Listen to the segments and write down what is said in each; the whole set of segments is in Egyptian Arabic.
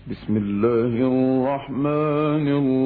بسم الله الرحمن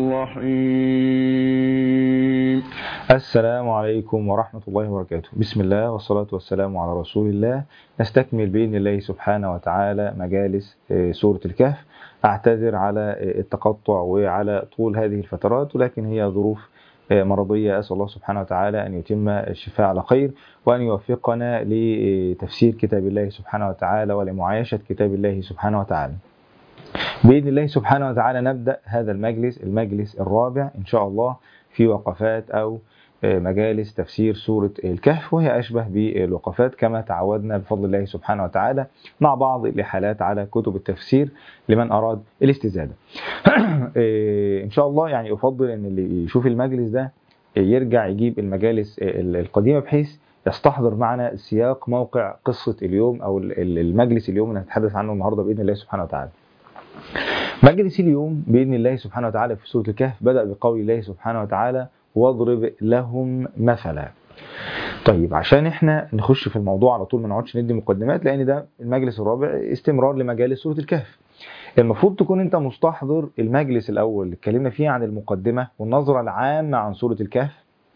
الرحيم السلام عليكم ورحمة الله وبركاته بسم الله والصلاة والسلام على رسول الله نستكمل بإذن الله سبحانه وتعالى مجالس آه، سورة الكهف أعتذر على آه، التقطع وعلى طول هذه الفترات ولكن هي ظروف آه، مرضية أسأل الله سبحانه وتعالى أن يتم الشفاء على خير وأن يوفقنا لتفسير كتاب الله سبحانه وتعالى ولمعايشة كتاب الله سبحانه وتعالى بإذن الله سبحانه وتعالى نبدأ هذا المجلس المجلس الرابع إن شاء الله في وقفات أو مجالس تفسير سورة الكهف وهي أشبه بالوقفات كما تعودنا بفضل الله سبحانه وتعالى مع بعض الإحالات على كتب التفسير لمن أراد الاستزادة إن شاء الله يعني أفضل أن اللي يشوف المجلس ده يرجع يجيب المجالس القديمة بحيث يستحضر معنا سياق موقع قصة اليوم أو المجلس اليوم اللي هنتحدث عنه النهاردة بإذن الله سبحانه وتعالى مجلس اليوم بإذن الله سبحانه وتعالى في سورة الكهف بدأ بقول الله سبحانه وتعالى واضرب لهم مثلا طيب عشان احنا نخش في الموضوع على طول ما نقعدش ندي مقدمات لان ده المجلس الرابع استمرار لمجالس سوره الكهف المفروض تكون انت مستحضر المجلس الاول اللي اتكلمنا فيه عن المقدمه والنظره العامه عن سوره الكهف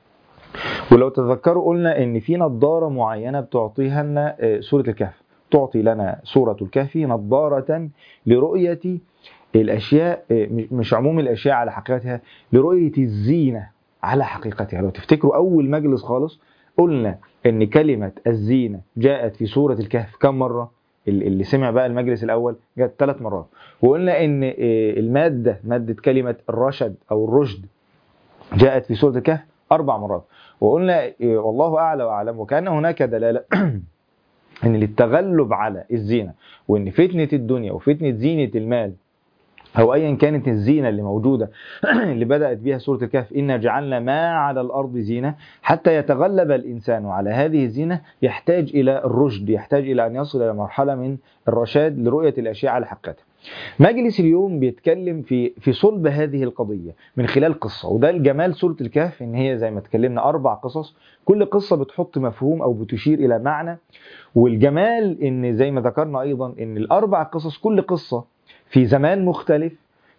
ولو تتذكروا قلنا ان في نظاره معينه بتعطيها لنا سوره الكهف تعطي لنا سوره الكهف نظاره لرؤيه الاشياء مش عموم الاشياء على حقيقتها لرؤيه الزينه على حقيقتها لو تفتكروا أول مجلس خالص قلنا أن كلمة الزينة جاءت في سورة الكهف كم مرة اللي سمع بقى المجلس الأول جاءت ثلاث مرات وقلنا أن المادة مادة كلمة الرشد أو الرشد جاءت في سورة الكهف أربع مرات وقلنا والله أعلى وأعلم وكان هناك دلالة أن للتغلب على الزينة وأن فتنة الدنيا وفتنة زينة المال أو أيا كانت الزينة اللي موجودة اللي بدأت بها سورة الكهف إنا جعلنا ما على الأرض زينة حتى يتغلب الإنسان على هذه الزينة يحتاج إلى الرشد يحتاج إلى أن يصل إلى مرحلة من الرشاد لرؤية الأشياء على حقيقتها مجلس اليوم بيتكلم في في صلب هذه القضية من خلال قصة وده الجمال سورة الكهف إن هي زي ما اتكلمنا أربع قصص كل قصة بتحط مفهوم أو بتشير إلى معنى والجمال إن زي ما ذكرنا أيضا إن الأربع قصص كل قصة في زمان مختلف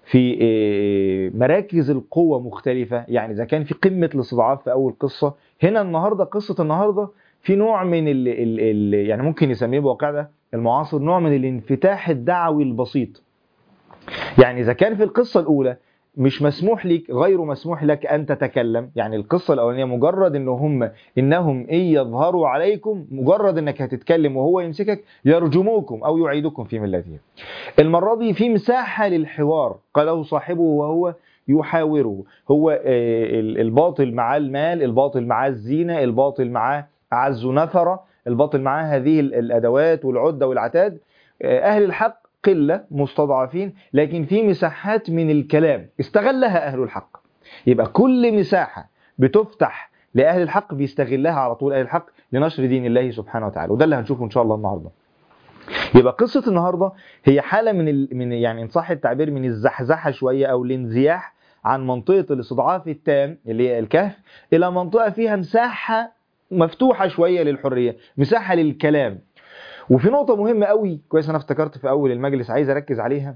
في مراكز القوة مختلفة يعني إذا كان في قمة الاستضعاف في أول قصة هنا النهاردة قصة النهاردة في نوع من ال ال ال يعني ممكن يسميه بواقعنا المعاصر نوع من الانفتاح الدعوي البسيط يعني إذا كان في القصة الأولى مش مسموح لك غير مسموح لك ان تتكلم يعني القصه الاولانيه مجرد ان هم انهم ان يظهروا عليكم مجرد انك هتتكلم وهو يمسكك يرجموكم او يعيدكم في ملتهم المره دي في مساحه للحوار قاله صاحبه وهو يحاوره هو الباطل معاه المال الباطل معاه الزينه الباطل معاه اعز نفره الباطل معاه هذه الادوات والعده والعتاد اهل الحق قلة مستضعفين لكن في مساحات من الكلام استغلها أهل الحق يبقى كل مساحة بتفتح لأهل الحق بيستغلها على طول أهل الحق لنشر دين الله سبحانه وتعالى وده اللي هنشوفه إن شاء الله النهاردة يبقى قصة النهاردة هي حالة من ال... من يعني إن صح التعبير من الزحزحة شوية أو الانزياح عن منطقة الاستضعاف التام اللي هي الكهف إلى منطقة فيها مساحة مفتوحة شوية للحرية مساحة للكلام وفي نقطة مهمة قوي كويس أنا افتكرت في أول المجلس عايز أركز عليها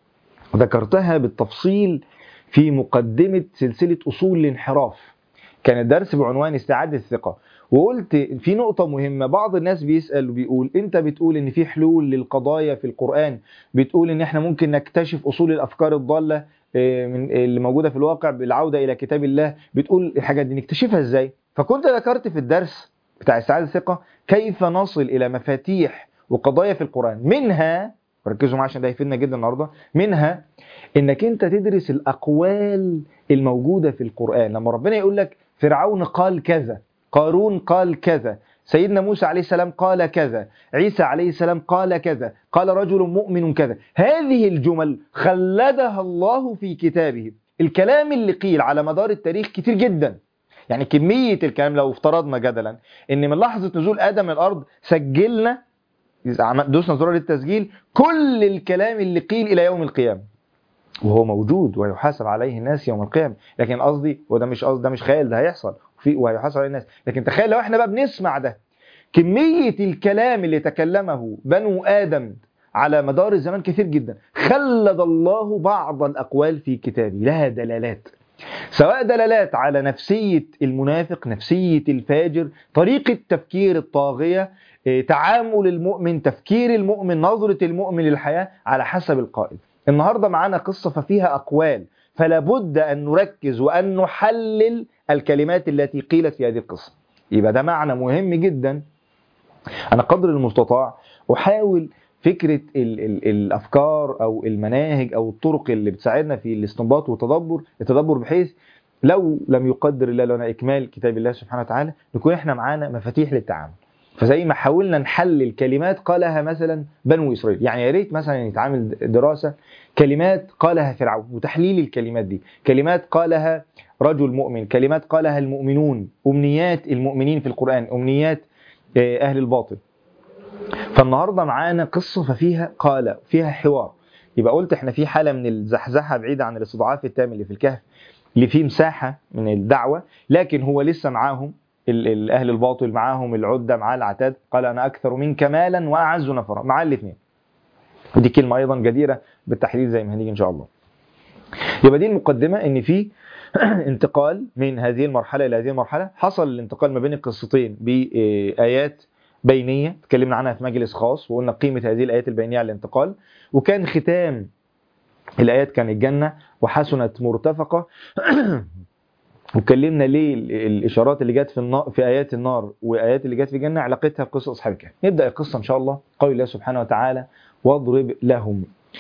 ذكرتها بالتفصيل في مقدمة سلسلة أصول الانحراف كان الدرس بعنوان استعادة الثقة وقلت في نقطة مهمة بعض الناس بيسأل وبيقول أنت بتقول إن في حلول للقضايا في القرآن بتقول إن إحنا ممكن نكتشف أصول الأفكار الضالة من اللي موجودة في الواقع بالعودة إلى كتاب الله بتقول الحاجات دي نكتشفها إزاي فكنت ذكرت في الدرس بتاع استعادة الثقة كيف نصل إلى مفاتيح وقضايا في القرآن منها ركزوا معايا عشان ده هيفيدنا جدا النهارده منها انك انت تدرس الاقوال الموجوده في القران لما ربنا يقول لك فرعون قال كذا قارون قال كذا سيدنا موسى عليه السلام قال كذا عيسى عليه السلام قال كذا قال رجل مؤمن كذا هذه الجمل خلدها الله في كتابه الكلام اللي قيل على مدار التاريخ كتير جدا يعني كمية الكلام لو افترضنا جدلا ان من لحظة نزول ادم الارض سجلنا دوسنا زرار التسجيل كل الكلام اللي قيل الى يوم القيامه وهو موجود ويحاسب عليه الناس يوم القيامه لكن قصدي وده مش قصدي ده مش خيال ده هيحصل في وهيحاسب عليه الناس لكن تخيل لو احنا بقى بنسمع ده كميه الكلام اللي تكلمه بنو ادم على مدار الزمان كثير جدا خلد الله بعض الأقوال في كتابه لها دلالات سواء دلالات على نفسية المنافق نفسية الفاجر طريقة تفكير الطاغية إيه، تعامل المؤمن تفكير المؤمن نظرة المؤمن للحياة على حسب القائد النهاردة معانا قصة ففيها أقوال فلا بد أن نركز وأن نحلل الكلمات التي قيلت في هذه القصة يبقى ده معنى مهم جدا أنا قدر المستطاع أحاول فكرة ال ال الأفكار أو المناهج أو الطرق اللي بتساعدنا في الاستنباط والتدبر التدبر بحيث لو لم يقدر الله لنا إكمال كتاب الله سبحانه وتعالى نكون إحنا معانا مفاتيح للتعامل فزي ما حاولنا نحلل كلمات قالها مثلا بنو إسرائيل يعني يا ريت مثلا يتعامل دراسة كلمات قالها فرعون وتحليل الكلمات دي كلمات قالها رجل مؤمن كلمات قالها المؤمنون أمنيات المؤمنين في القرآن أمنيات آه، أهل الباطل فالنهارده معانا قصه ففيها قال فيها حوار يبقى قلت احنا في حاله من الزحزحه بعيده عن الاستضعاف التام اللي في الكهف اللي فيه مساحه من الدعوه لكن هو لسه معاهم ال- ال- اهل الباطل معاهم العده معاه العتاد قال انا اكثر منك مالا واعز نفرا معاه الاثنين ودي كلمه ايضا جديره بالتحليل زي ما هنيجي ان شاء الله يبقى دي المقدمه ان في انتقال من هذه المرحله الى هذه المرحله حصل الانتقال ما بين القصتين بايات بينيه اتكلمنا عنها في مجلس خاص وقلنا قيمه هذه الايات البينيه على الانتقال وكان ختام الايات كان الجنه وحسنت مرتفقه واتكلمنا ليه ال- الاشارات اللي جت في النار في ايات النار وايات اللي جت في الجنه علاقتها بقصه اصحاب الكهف نبدا القصه ان شاء الله قول الله سبحانه وتعالى واضرب لهم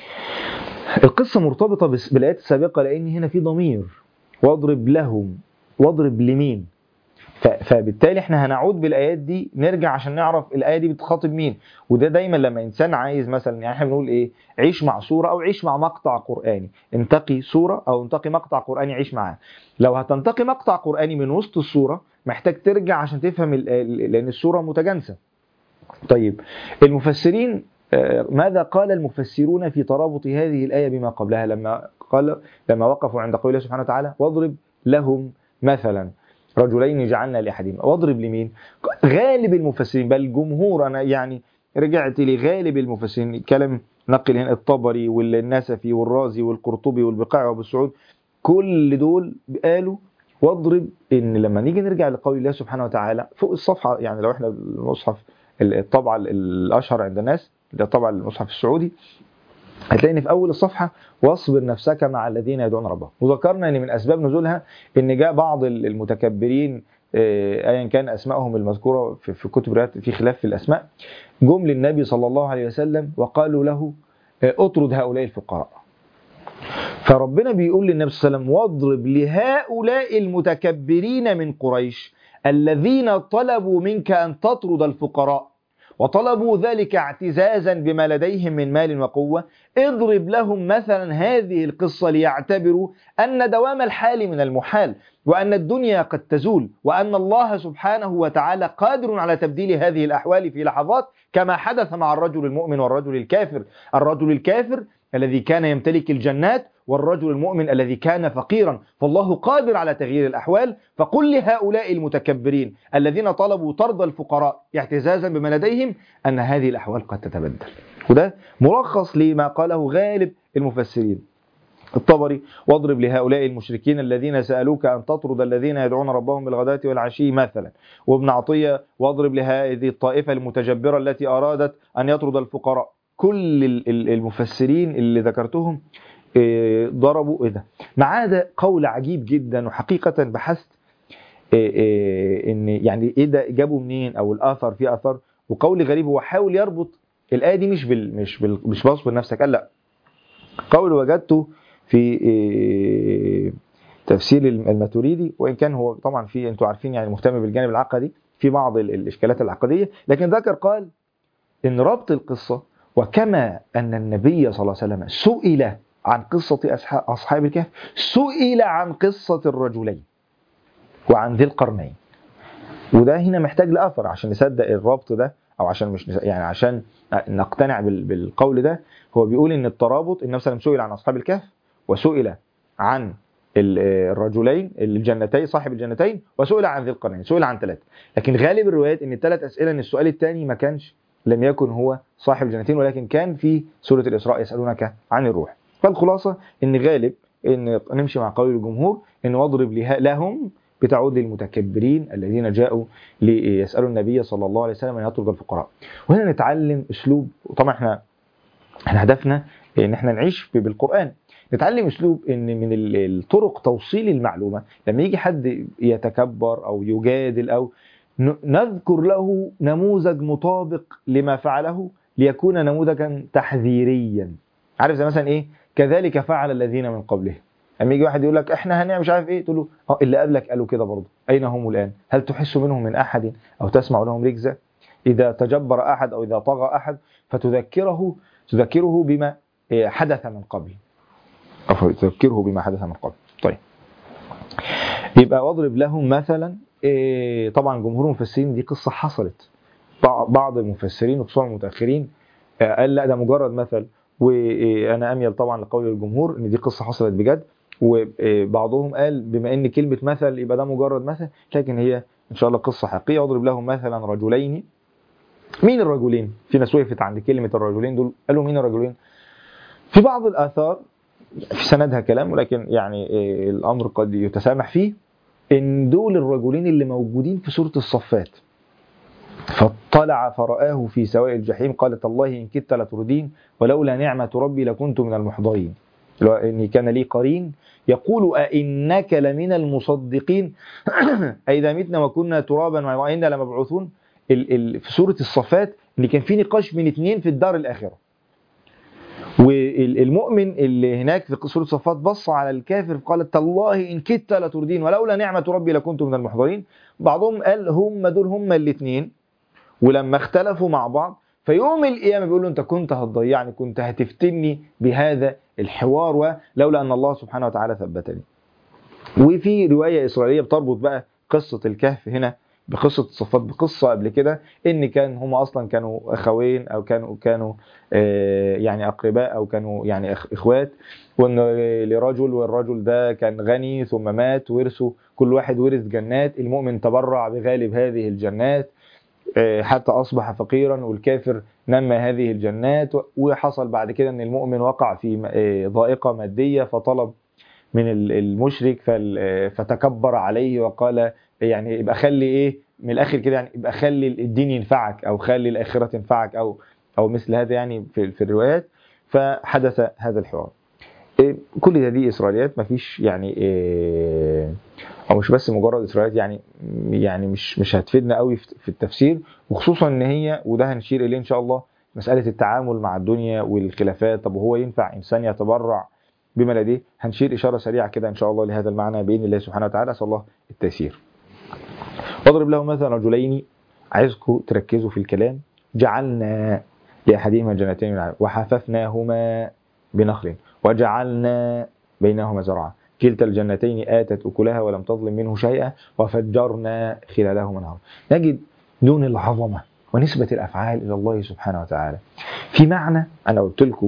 القصه مرتبطه بس- بالايات السابقه لان هنا في ضمير واضرب لهم واضرب لمين ف- فبالتالي احنا هنعود بالايات دي نرجع عشان نعرف الايه دي بتخاطب مين وده دايما لما انسان عايز مثلا يعني احنا بنقول ايه عيش مع سوره او عيش مع مقطع قراني انتقي سوره او انتقي مقطع قراني عيش معاه لو هتنتقي مقطع قراني من وسط السوره محتاج ترجع عشان تفهم ال- ال- لان السوره متجانسه طيب المفسرين آه، ماذا قال المفسرون في ترابط هذه الآية بما قبلها لما قال لما وقفوا عند قول الله سبحانه وتعالى واضرب لهم مثلا رجلين جعلنا لأحدهما واضرب لمين غالب المفسرين بل جمهور أنا يعني رجعت لغالب المفسرين كلام نقل هنا الطبري والنسفي والرازي والقرطبي والبقاع وابو السعود كل دول قالوا واضرب ان لما نيجي نرجع لقول الله سبحانه وتعالى فوق الصفحه يعني لو احنا المصحف الطبعه الاشهر عند الناس ده طبعا المصحف السعودي هتلاقي ان في اول الصفحه واصبر نفسك مع الذين يدعون ربهم وذكرنا ان من اسباب نزولها ان جاء بعض المتكبرين آه، ايا كان اسمائهم المذكوره في في كتب الروايات في خلاف في الاسماء جم للنبي صلى الله عليه وسلم وقالوا له آه، اطرد هؤلاء الفقراء فربنا بيقول للنبي صلى الله عليه وسلم واضرب لهؤلاء المتكبرين من قريش الذين طلبوا منك ان تطرد الفقراء وطلبوا ذلك اعتزازا بما لديهم من مال وقوة اضرب لهم مثلا هذه القصة ليعتبروا أن دوام الحال من المحال وأن الدنيا قد تزول وأن الله سبحانه وتعالى قادر على تبديل هذه الأحوال في لحظات كما حدث مع الرجل المؤمن والرجل الكافر الرجل الكافر الذي كان يمتلك الجنات والرجل المؤمن الذي كان فقيرا فالله قادر على تغيير الأحوال فقل لهؤلاء المتكبرين الذين طلبوا طرد الفقراء اعتزازا بما لديهم أن هذه الأحوال قد تتبدل وده ملخص لما قاله غالب المفسرين الطبري واضرب لهؤلاء المشركين الذين سألوك أن تطرد الذين يدعون ربهم بالغداة والعشي مثلا وابن عطية واضرب لهذه الطائفة المتجبرة التي أرادت أن يطرد الفقراء كل ال- ال- المفسرين اللي ذكرتهم إيه، ضربوا ايه ده ما عدا قول عجيب جدا وحقيقة بحثت إيه، إيه، ان يعني ايه ده جابوا منين او الاثر في اثر وقول غريب هو حاول يربط الايه دي مش بال مش بال مش باصبر نفسك قال لا قول وجدته في إيه، تفسير الماتوريدي وان كان هو طبعا في انتوا عارفين يعني مهتم بالجانب العقدي في بعض ال- الاشكالات العقديه لكن ذكر قال ان ربط القصه وكما ان النبي صلى الله عليه وسلم سئل عن قصه أصحاب- اصحاب الكهف سئل عن قصه الرجلين وعن ذي القرنين وده هنا محتاج لاثر عشان نصدق الربط ده او عشان مش نص- يعني عشان نقتنع بال- بالقول ده هو بيقول ان الترابط النبي صلى الله عليه وسلم سئل عن اصحاب الكهف وسئل عن ال- الرجلين الجنتين صاحب الجنتين وسئل عن ذي القرنين سئل عن ثلاثه لكن غالب الروايات ان الثلاث اسئله ان السؤال الثاني ما كانش لم يكن هو صاحب الجنتين ولكن كان في سورة الإسراء يسألونك عن الروح فالخلاصة ان غالب ان نمشي مع قول الجمهور ان واضرب له- لهم بتعود للمتكبرين الذين جاءوا ليسألوا النبي صلى الله عليه وسلم ان يترك الفقراء وهنا نتعلم اسلوب طبعا احنا احنا هدفنا ان احنا نعيش ب- بالقرآن نتعلم اسلوب ان من ال- الطرق توصيل المعلومة لما يجي حد يتكبر او يجادل او ن- نذكر له نموذج مطابق لما فعله ليكون نموذجا تحذيريا عارف زي مثلا ايه كذلك فعل الذين من قبلهم اما يجي واحد يقول لك احنا هنعمل مش عارف ايه تقول له اه اللي قبلك قالوا كده برضه اين هم الان هل تحس منهم من احد او تسمع لهم ركزه اذا تجبر احد او اذا طغى احد فتذكره تذكره بما إيه، حدث من قبل أو تذكره بما حدث من قبل طيب يبقى واضرب لهم مثلا إيه، طبعا جمهور المفسرين دي قصه حصلت بع- بعض المفسرين وخصوصا المتاخرين آه، قال لا ده مجرد مثل وانا اميل طبعا لقول الجمهور ان دي قصه حصلت بجد وبعضهم قال بما ان كلمه مثل يبقى ده مجرد مثل لكن هي ان شاء الله قصه حقيقيه واضرب لهم مثلا رجلين مين الرجلين؟ في ناس وقفت عند كلمه الرجلين دول قالوا مين الرجلين؟ في بعض الاثار في سندها كلام ولكن يعني آه، الامر قد يتسامح فيه ان دول الرجلين اللي موجودين في سوره الصفات فاطلع فرآه في سواء الجحيم قال تالله إن كدت لتردين ولولا نعمة ربي لكنت من المحضرين اللي هو إني كان لي قرين يقول أئنك لمن المصدقين أئذا متنا وكنا ترابا وإنا لمبعوثون ال ال في سورة الصفات إن كان في نقاش بين اتنين في الدار الآخرة والمؤمن اللي هناك في سورة الصفات بص على الكافر قال تالله إن كدت لتردين ولولا نعمة ربي لكنت من المحضرين بعضهم قال هم دول هم الاثنين ولما اختلفوا مع بعض فيوم القيامة بيقول له أنت كنت هتضيعني كنت هتفتني بهذا الحوار ولولا أن الله سبحانه وتعالى ثبتني وفي رواية إسرائيلية بتربط بقى قصة الكهف هنا بقصة الصفات بقصة قبل كده إن كان هم أصلا كانوا أخوين أو كانوا كانوا آه، يعني أقرباء أو كانوا يعني أخ- إخوات وإن لرجل والرجل ده كان غني ثم مات ورثوا كل واحد ورث جنات المؤمن تبرع بغالب هذه الجنات آه، حتى أصبح فقيرا والكافر نمى هذه الجنات وحصل بعد كده أن المؤمن وقع في آه، ضائقة مادية فطلب من ال- المشرك فال- آه، فتكبر عليه وقال يعني يبقى خلي ايه من الاخر كده يعني يبقى خلي الدين ينفعك او خلي الاخره تنفعك او او مثل هذا يعني في, في الروايات فحدث هذا الحوار إيه، كل هذه اسرائيليات ما فيش يعني إيه، او مش بس مجرد اسرائيليات يعني يعني مش مش هتفيدنا قوي في في التفسير وخصوصا ان هي وده هنشير اليه ان شاء الله مساله التعامل مع الدنيا والخلافات طب وهو ينفع انسان يتبرع بما لديه هنشير اشاره سريعه كده ان شاء الله لهذا المعنى باذن الله سبحانه وتعالى اسال الله التيسير واضرب له مثلا رجلين عايزكم تركزوا في الكلام جعلنا لاحدهما جنتين من عنب وحففناهما بنخل وجعلنا بينهما زرعا كلتا الجنتين آتت أكلها ولم تظلم منه شيئا وفجرنا خلالهما نهرا نجد دون العظمة ونسبة الأفعال إلى الله سبحانه وتعالى في معنى أنا قلت لكم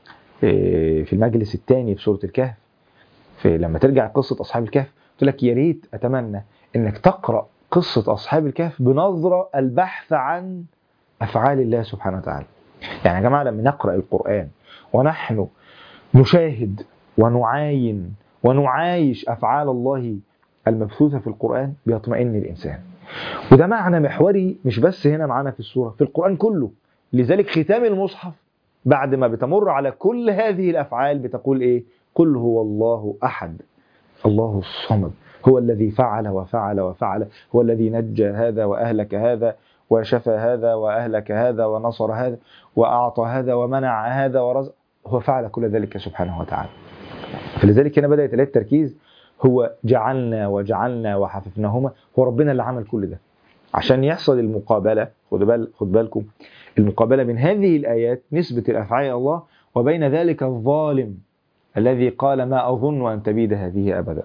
إيه، في المجلس الثاني في سورة الكهف في لما ترجع قصة أصحاب الكهف قلت لك يا ريت أتمنى إنك تقرأ قصة أصحاب الكهف بنظرة البحث عن أفعال الله سبحانه وتعالى يعني يا جماعة لما نقرأ القرآن ونحن نشاهد ونعاين ونعايش أفعال الله المبثوثة في القرآن بيطمئن الإنسان وده معنى محوري مش بس هنا معانا في السورة في القرآن كله لذلك ختام المصحف بعد ما بتمر على كل هذه الأفعال بتقول إيه قل هو الله أحد الله الصمد هو الذي فعل وفعل وفعل هو الذي نجى هذا وأهلك هذا وشفى هذا وأهلك هذا ونصر هذا وأعطى هذا ومنع هذا ورزق هو فعل كل ذلك سبحانه وتعالى فلذلك هنا بدأت تلاقي التركيز هو جعلنا وجعلنا وحففناهما هو ربنا اللي عمل كل ده عشان يحصل المقابلة خد بال خد بالكم المقابلة بين هذه الآيات نسبة الأفعال إلى الله وبين ذلك الظالم الذي قال ما أظن أن تبيد هذه أبدا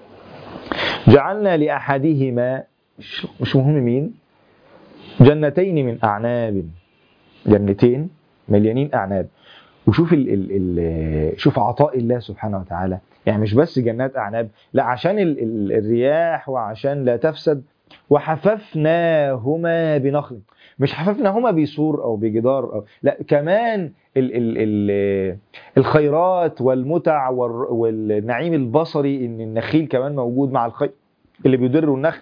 جعلنا لأحدهما مش- مش مهم مين جنتين من أعناب جنتين مليانين أعناب وشوف ال ال ال شوف عطاء الله سبحانه وتعالى يعني مش بس جنات أعناب لا عشان ال ال الرياح وعشان لا تفسد وحففناهما بنخل مش حففناهما بسور او بجدار أو لا كمان ال ال ال الخيرات والمتع والر- والنعيم البصري ان النخيل كمان موجود مع الخير اللي بيدر النخل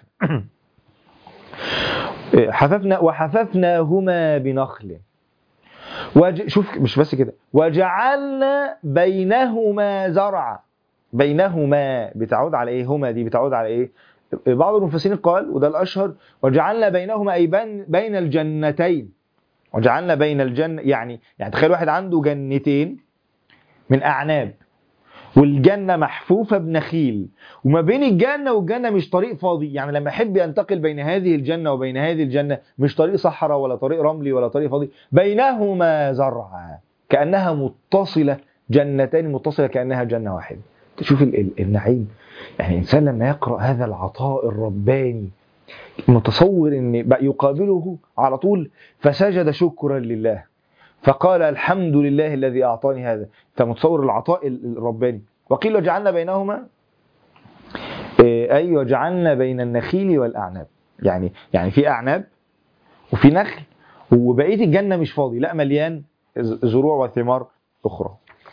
حففنا وحففناهما بنخل وج... شوف مش بس كده وجعلنا بينهما زرعا بينهما بتعود على ايه هما دي بتعود على ايه بعض المفسرين قال وده الاشهر وجعلنا بينهما اي بين, بين الجنتين وجعلنا بين الجنة يعني يعني تخيل واحد عنده جنتين من اعناب والجنة محفوفة بنخيل وما بين الجنة والجنة مش طريق فاضي يعني لما يحب ينتقل بين هذه الجنة وبين هذه الجنة مش طريق صحراء ولا طريق رملي ولا طريق فاضي بينهما زرع كأنها متصلة جنتين متصلة كأنها جنة واحدة تشوف ال- ال- النعيم يعني الإنسان لما يقرأ هذا العطاء الرباني متصور ان بقى يقابله على طول فسجد شكرا لله فقال الحمد لله الذي اعطاني هذا فمتصور العطاء ال- الرباني وقيل وجعلنا بينهما إيه، اي وجعلنا بين النخيل والاعناب يعني يعني في اعناب وفي نخل وبقيه الجنه مش فاضي لا مليان ز- زروع وثمار اخرى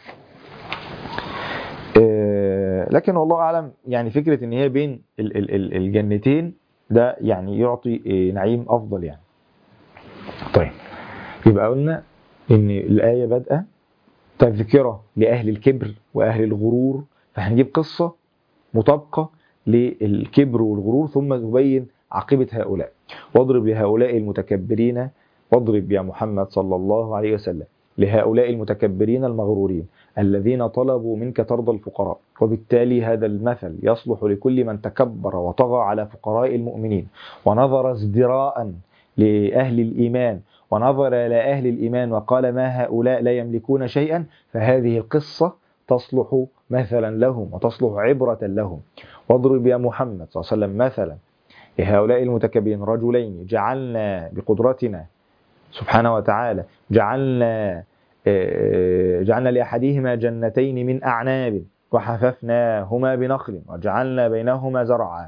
إيه، لكن والله اعلم يعني فكره ان هي بين ال- ال- ال- الجنتين ده يعني يعطي إيه، نعيم افضل يعني طيب يبقى قلنا ان الايه بادئه تذكره لاهل الكبر واهل الغرور فهنجيب قصه مطابقه للكبر والغرور ثم تبين عاقبه هؤلاء واضرب لهؤلاء المتكبرين واضرب يا محمد صلى الله عليه وسلم لهؤلاء المتكبرين المغرورين الذين طلبوا منك ترضى الفقراء وبالتالي هذا المثل يصلح لكل من تكبر وطغى على فقراء المؤمنين ونظر ازدراء لأهل الإيمان ونظر إلى أهل الإيمان وقال ما هؤلاء لا يملكون شيئا فهذه القصة تصلح مثلا لهم وتصلح عبرة لهم واضرب يا محمد صلى الله عليه وسلم مثلا لهؤلاء المتكبرين رجلين جعلنا بقدرتنا سبحانه وتعالى جعلنا آه، جعلنا لأحدهما جنتين من أعناب وحففناهما بنخل وجعلنا بينهما زرعا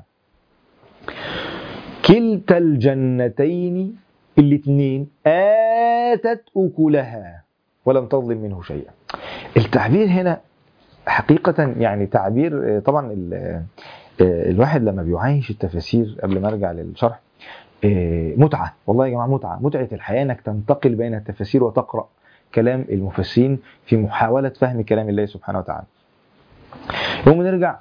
كلتا الجنتين الاثنين آتت أكلها ولم تظلم منه شيئا التعبير هنا حقيقة يعني تعبير آه، طبعا ال- آه، الواحد لما بيعايش التفاسير قبل ما ارجع للشرح آه، متعة والله يا جماعة متعة متعة الحياة انك تنتقل بين التفاسير وتقرأ كلام المفسرين في محاولة فهم كلام الله سبحانه وتعالى يوم نرجع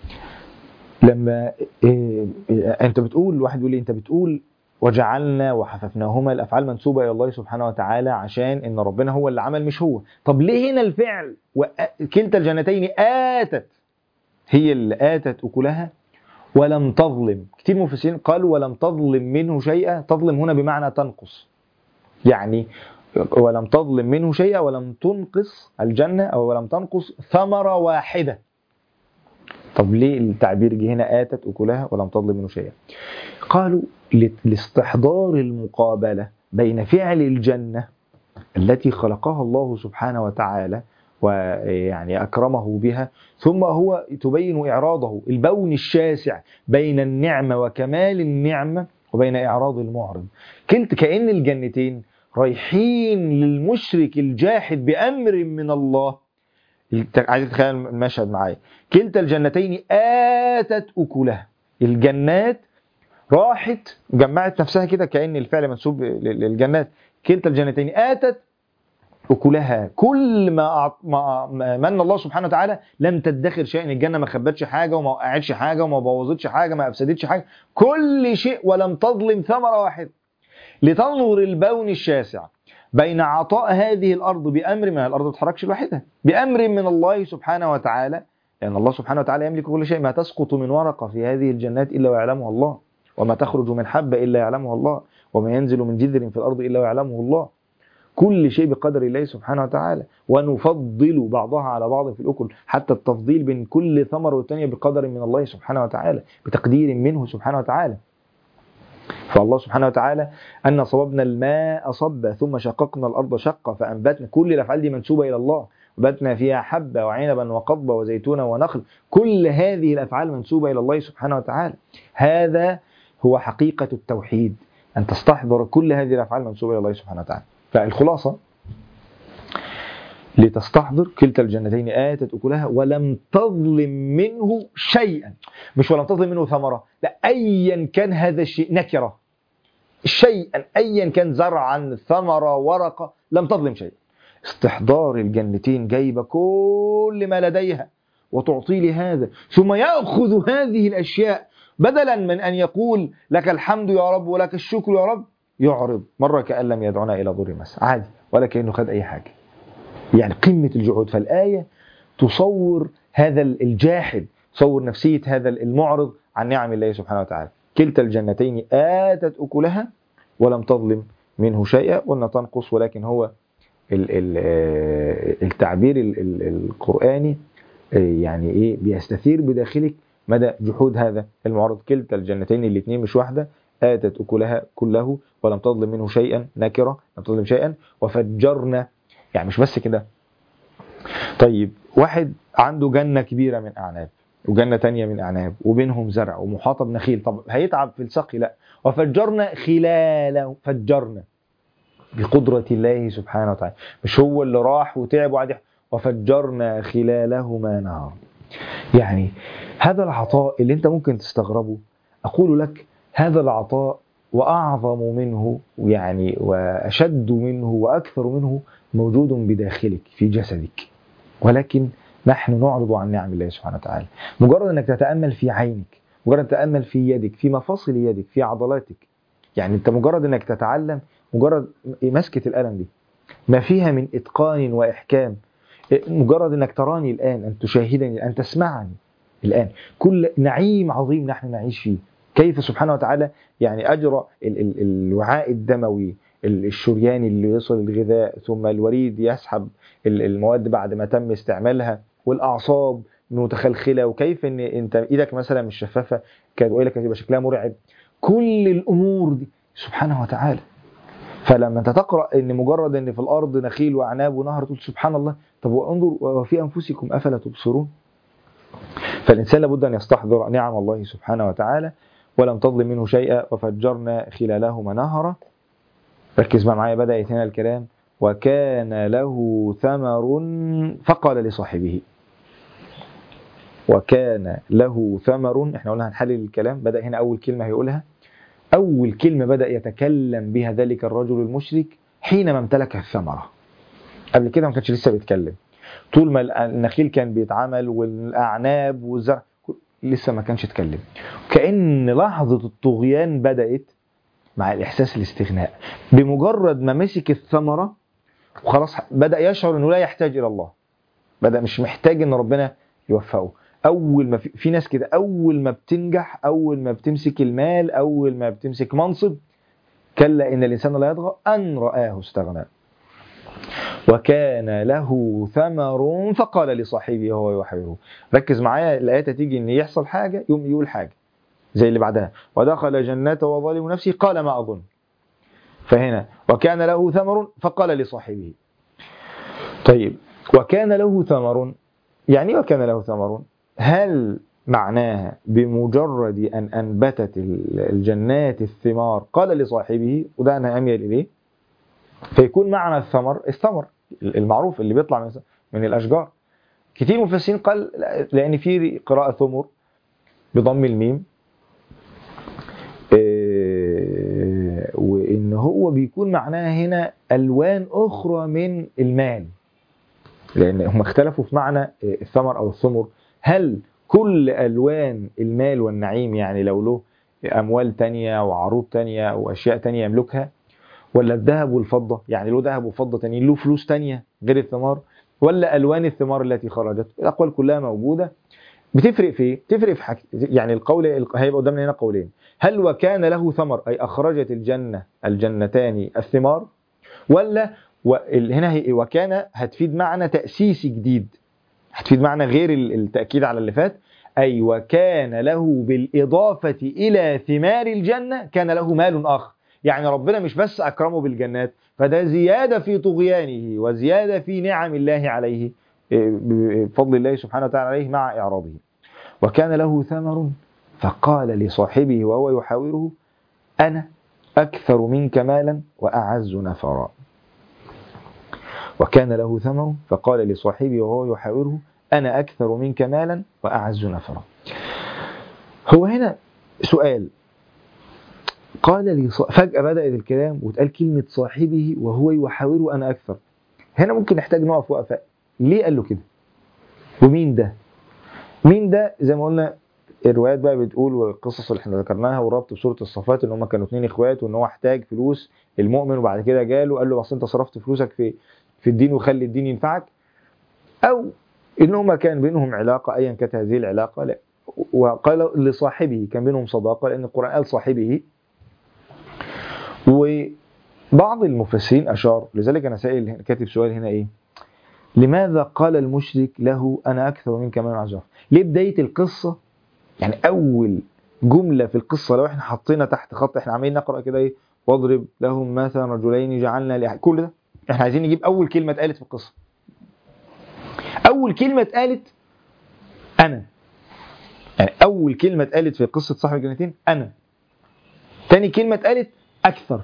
لما إيه إيه انت بتقول واحد يقول لي انت بتقول وجعلنا وحففناهما الافعال منسوبه الى الله سبحانه وتعالى عشان ان ربنا هو اللي عمل مش هو طب ليه هنا الفعل وأ- كلتا الجنتين اتت هي اللي اتت اكلها ولم تظلم كتير مفسرين قالوا ولم تظلم منه شيئا تظلم هنا بمعنى تنقص يعني ولم تظلم منه شيئا ولم تنقص الجنة أو ولم تنقص ثمرة واحدة طب ليه التعبير جه هنا آتت أكلها ولم تظلم منه شيئا قالوا ل- لاستحضار المقابلة بين فعل الجنة التي خلقها الله سبحانه وتعالى ويعني أكرمه بها ثم هو تبين إعراضه البون الشاسع بين النعمة وكمال النعمة وبين إعراض المعرض كنت كأن الجنتين رايحين للمشرك الجاحد بأمر من الله الت- عايز تتخيل المشهد معايا كلتا الجنتين آتت أكلها الجنات راحت جمعت نفسها كده كأن الفعل منسوب لل- للجنات كلتا الجنتين آتت أكلها كل ما, أعط- ما ما من الله سبحانه وتعالى لم تدخر شيء الجنة ما خبتش حاجة وما وقعتش حاجة وما بوظتش حاجة ما أفسدتش حاجة كل شيء ولم تظلم ثمرة واحدة لتنظر البون الشاسع بين عطاء هذه الأرض بأمر من الأرض ما تتحركش لوحدها بأمر من الله سبحانه وتعالى لأن الله سبحانه وتعالى يملك كل شيء ما تسقط من ورقة في هذه الجنات إلا ويعلمها الله وما تخرج من حبة إلا يعلمها الله وما ينزل من جذر في الأرض إلا ويعلمه الله كل شيء بقدر الله سبحانه وتعالى ونفضل بعضها على بعض في الأكل حتى التفضيل بين كل ثمرة والتانية بقدر من الله سبحانه وتعالى بتقدير منه سبحانه وتعالى فالله سبحانه وتعالى أن صببنا الماء صبا ثم شققنا الأرض شقا فأنبتنا كل الأفعال دي منسوبة إلى الله وبتنا فيها حبة وعنبا وقضبا وزيتونا ونخل كل هذه الأفعال منسوبة إلى الله سبحانه وتعالى هذا هو حقيقة التوحيد أن تستحضر كل هذه الأفعال منسوبة إلى الله سبحانه وتعالى فالخلاصة لتستحضر كلتا الجنتين آتت أكلها ولم تظلم منه شيئا مش ولم تظلم منه ثمرة لا أيا كان هذا الشيء نكرة شيئا أيا كان زرعا ثمرة ورقة لم تظلم شيئا استحضار الجنتين جايبة كل ما لديها وتعطي لهذا ثم يأخذ هذه الأشياء بدلا من أن يقول لك الحمد يا رب ولك الشكر يا رب يعرض مرة كأن لم يدعنا إلى ضر مس عادي ولا كأنه خد أي حاجة يعني قمة الجحود فالآية تصور هذا الجاحد تصور نفسية هذا المعرض عن نعم الله سبحانه وتعالى كلتا الجنتين آتت أكلها ولم تظلم منه شيئا قلنا تنقص ولكن هو ال- ال- التعبير ال- ال- القرآني يعني ايه بيستثير بداخلك مدى جحود هذا المعرض كلتا الجنتين الاثنين مش واحدة آتت أكلها كله ولم تظلم منه شيئا نكرة لم تظلم شيئا وفجرنا يعني مش بس كده طيب واحد عنده جنة كبيرة من أعناب وجنة تانية من أعناب وبينهم زرع ومحاطة بنخيل طب هيتعب في السقي لا وفجرنا خلاله فجرنا بقدرة الله سبحانه وتعالى مش هو اللي راح وتعب وقعد يح- وفجرنا خلالهما نهر يعني هذا العطاء اللي انت ممكن تستغربه أقول لك هذا العطاء وأعظم منه يعني وأشد منه وأكثر منه موجود بداخلك في جسدك ولكن نحن نعرض عن نعم الله سبحانه وتعالى مجرد أنك تتأمل في عينك مجرد تتأمل في يدك في مفاصل يدك في عضلاتك يعني أنت مجرد أنك تتعلم مجرد مسكة القلم دي ما فيها من إتقان وإحكام مجرد أنك تراني الآن أن تشاهدني أن تسمعني الآن كل نعيم عظيم نحن نعيش فيه كيف سبحانه وتعالى يعني أجرى ال- ال- الوعاء الدموي ال- الشرياني اللي يصل الغذاء ثم الوريد يسحب ال- المواد بعد ما تم استعمالها والأعصاب متخلخلة وكيف ان انت ايدك مثلا مش شفافة كانت وايدك هتبقى شكلها مرعب كل الامور دي سبحانه وتعالى فلما انت تقرا ان مجرد ان في الارض نخيل واعناب ونهر تقول سبحان الله طب وانظر وفي انفسكم افلا تبصرون فالانسان لابد ان يستحضر نعم الله سبحانه وتعالى ولم تظلم منه شيئا وفجرنا خلالهما نهرا ركز بقى معايا بدات هنا الكلام وكان له ثمر فقال لصاحبه وكان له ثمر احنا قلنا هنحلل الكلام بدا هنا اول كلمه هيقولها أول كلمة بدأ يتكلم بها ذلك الرجل المشرك حينما امتلك الثمرة قبل كده ما كانش لسه بيتكلم طول ما النخيل كان بيتعمل والأعناب والزرع لسه ما كانش اتكلم كأن لحظة الطغيان بدأت مع الإحساس الاستغناء بمجرد ما مسك الثمرة وخلاص بدأ يشعر أنه لا يحتاج إلى الله بدأ مش محتاج أن ربنا يوفقه اول ما في, في ناس كده اول ما بتنجح اول ما بتمسك المال اول ما بتمسك منصب كلا ان الانسان لا يطغى ان رآه استغنى وكان له ثمر فقال لصاحبه وهو يحاوره ركز معايا الايات تيجي ان يحصل حاجه يوم يقول حاجه زي اللي بعدها ودخل جنته وظالم نفسه قال ما اظن فهنا وكان له ثمر فقال لصاحبه طيب وكان له ثمر يعني وكان له ثمر هل معناها بمجرد أن أنبتت الجنات الثمار قال لصاحبه وده أنا أميل إليه فيكون معنى الثمر الثمر المعروف اللي بيطلع من من الأشجار كثير من المفسرين قال لأن في قراءة ثمر بضم الميم وإن هو بيكون معناها هنا ألوان أخرى من المال لأن هم اختلفوا في معنى الثمر أو الثمر هل كل ألوان المال والنعيم يعني لو له أموال تانية وعروض تانية وأشياء تانية يملكها ولا الذهب والفضة يعني له ذهب وفضة تانية له فلوس تانية غير الثمار ولا ألوان الثمار التي خرجت الأقوال كلها موجودة بتفرق في ايه؟ بتفرق في حاجة يعني القول هيبقى قدامنا هنا قولين هل وكان له ثمر أي أخرجت الجنة الجنتان الثمار ولا هنا وكان هتفيد معنى تأسيسي جديد هتفيد معنى غير التأكيد على اللي فات أي وكان له بالإضافة إلى ثمار الجنة كان له مال آخر يعني ربنا مش بس أكرمه بالجنات فده زيادة في طغيانه وزيادة في نعم الله عليه بفضل الله سبحانه وتعالى عليه مع إعراضه وكان له ثمر فقال لصاحبه وهو يحاوره أنا أكثر منك مالا وأعز نفرا وكان له ثمر فقال لصاحبه وهو يحاوره أنا أكثر منك مالا وأعز نفرا هو هنا سؤال قال لي ص... فجأة بدأت الكلام وتقال كلمة صاحبه وهو يحاوره أنا أكثر هنا ممكن نحتاج نقف وقفة ليه قال له كده ومين ده مين ده زي ما قلنا الروايات بقى بتقول والقصص اللي احنا ذكرناها والربط بسوره الصفات ان هم كانوا اتنين اخوات وان هو احتاج فلوس المؤمن وبعد كده جاله قال له بس انت صرفت فلوسك في في الدين وخلي الدين ينفعك او ان هم كان بينهم علاقه ايا كانت هذه العلاقه لا وقال لصاحبه كان بينهم صداقه لان القران قال صاحبه وبعض المفسرين اشار لذلك انا سائل كاتب سؤال هنا ايه لماذا قال المشرك له انا اكثر منك مال وعزف ليه بدايه القصه يعني اول جمله في القصه لو احنا حطينا تحت خط احنا عمالين نقرا كده ايه واضرب لهم مثلا رجلين جعلنا لأحد كل ده احنا عايزين نجيب اول كلمه اتقالت في القصه اول كلمه اتقالت انا يعني اول كلمه اتقالت في قصه صاحب الجنتين انا تاني كلمه اتقالت اكثر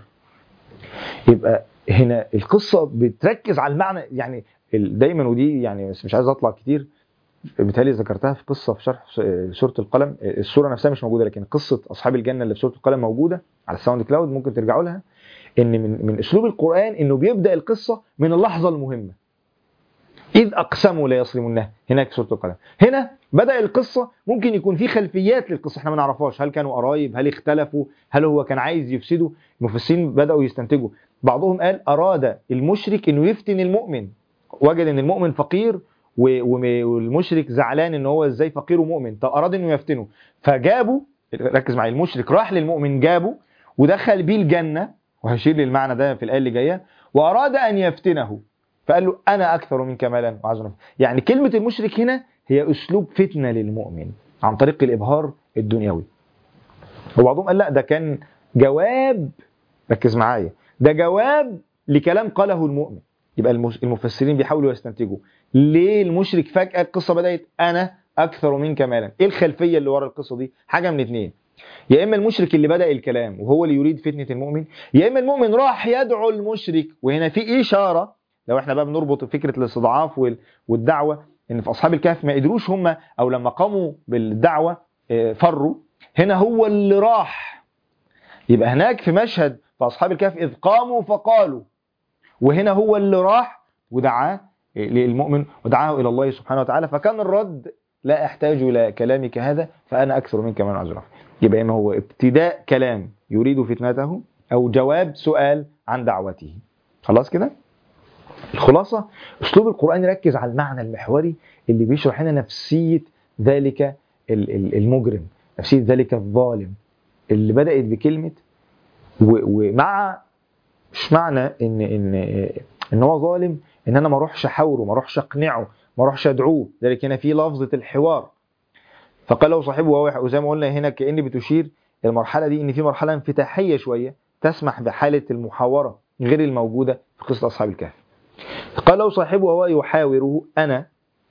يبقى هنا القصه بتركز على المعنى يعني ال- دايما ودي يعني بس مش عايز اطلع كتير بالتالي ذكرتها في قصه في شرح سوره القلم السوره نفسها مش موجوده لكن قصه اصحاب الجنه اللي في سوره القلم موجوده على الساوند كلاود ممكن ترجعوا لها ان من من اسلوب القران انه بيبدا القصه من اللحظه المهمه اذ اقسموا لا يصرمنها هناك في سوره القلم هنا بدا القصه ممكن يكون في خلفيات للقصه احنا ما نعرفهاش هل كانوا قرايب هل اختلفوا هل هو كان عايز يفسده المفسرين بداوا يستنتجوا بعضهم قال اراد المشرك انه يفتن المؤمن وجد ان المؤمن فقير و- وم- والمشرك زعلان ان هو ازاي فقير ومؤمن طب اراد انه يفتنه فجابه ركز معايا المشرك راح للمؤمن جابه ودخل بيه الجنه وهشير للمعنى ده في الايه اللي جايه واراد ان يفتنه فقال له انا اكثر منك مالا وعز نفسا يعني كلمه المشرك هنا هي اسلوب فتنه للمؤمن عن طريق الابهار الدنيوي وبعضهم قال لا ده كان جواب ركز معايا ده جواب لكلام قاله المؤمن يبقى المس- المفسرين بيحاولوا يستنتجوا ليه المشرك فجأة القصة بدأت أنا أكثر منك مالا إيه الخلفية اللي ورا القصة دي حاجة من اتنين يا إما المشرك اللي بدأ الكلام وهو اللي يريد فتنة المؤمن يا إما المؤمن راح يدعو المشرك وهنا في إشارة لو احنا بقى بنربط فكرة الاستضعاف وال- والدعوة إن في أصحاب الكهف ما قدروش هم أو لما قاموا بالدعوة آه، فروا هنا هو اللي راح يبقى هناك في مشهد في أصحاب الكهف إذ قاموا فقالوا وهنا هو اللي راح ودعاه للمؤمن ودعاه الى الله سبحانه وتعالى فكان الرد لا احتاج الى كلامك هذا فانا اكثر منك من عذرا يبقى اما هو ابتداء كلام يريد فتنته او جواب سؤال عن دعوته خلاص كده الخلاصه اسلوب القران يركز على المعنى المحوري اللي بيشرح لنا نفسيه ذلك ال- ال- المجرم نفسيه ذلك الظالم اللي بدات بكلمه و- ومع مش معنى ان ان ان هو ظالم ان انا ما اروحش احاوره ما اروحش اقنعه ما اروحش ادعوه ذلك هنا في لفظه الحوار فقال له صاحبه وهو وزي ما قلنا هنا كان بتشير المرحله دي ان في مرحله انفتاحيه شويه تسمح بحاله المحاوره غير الموجوده في قصه اصحاب الكهف قال له صاحبه وهو يحاوره انا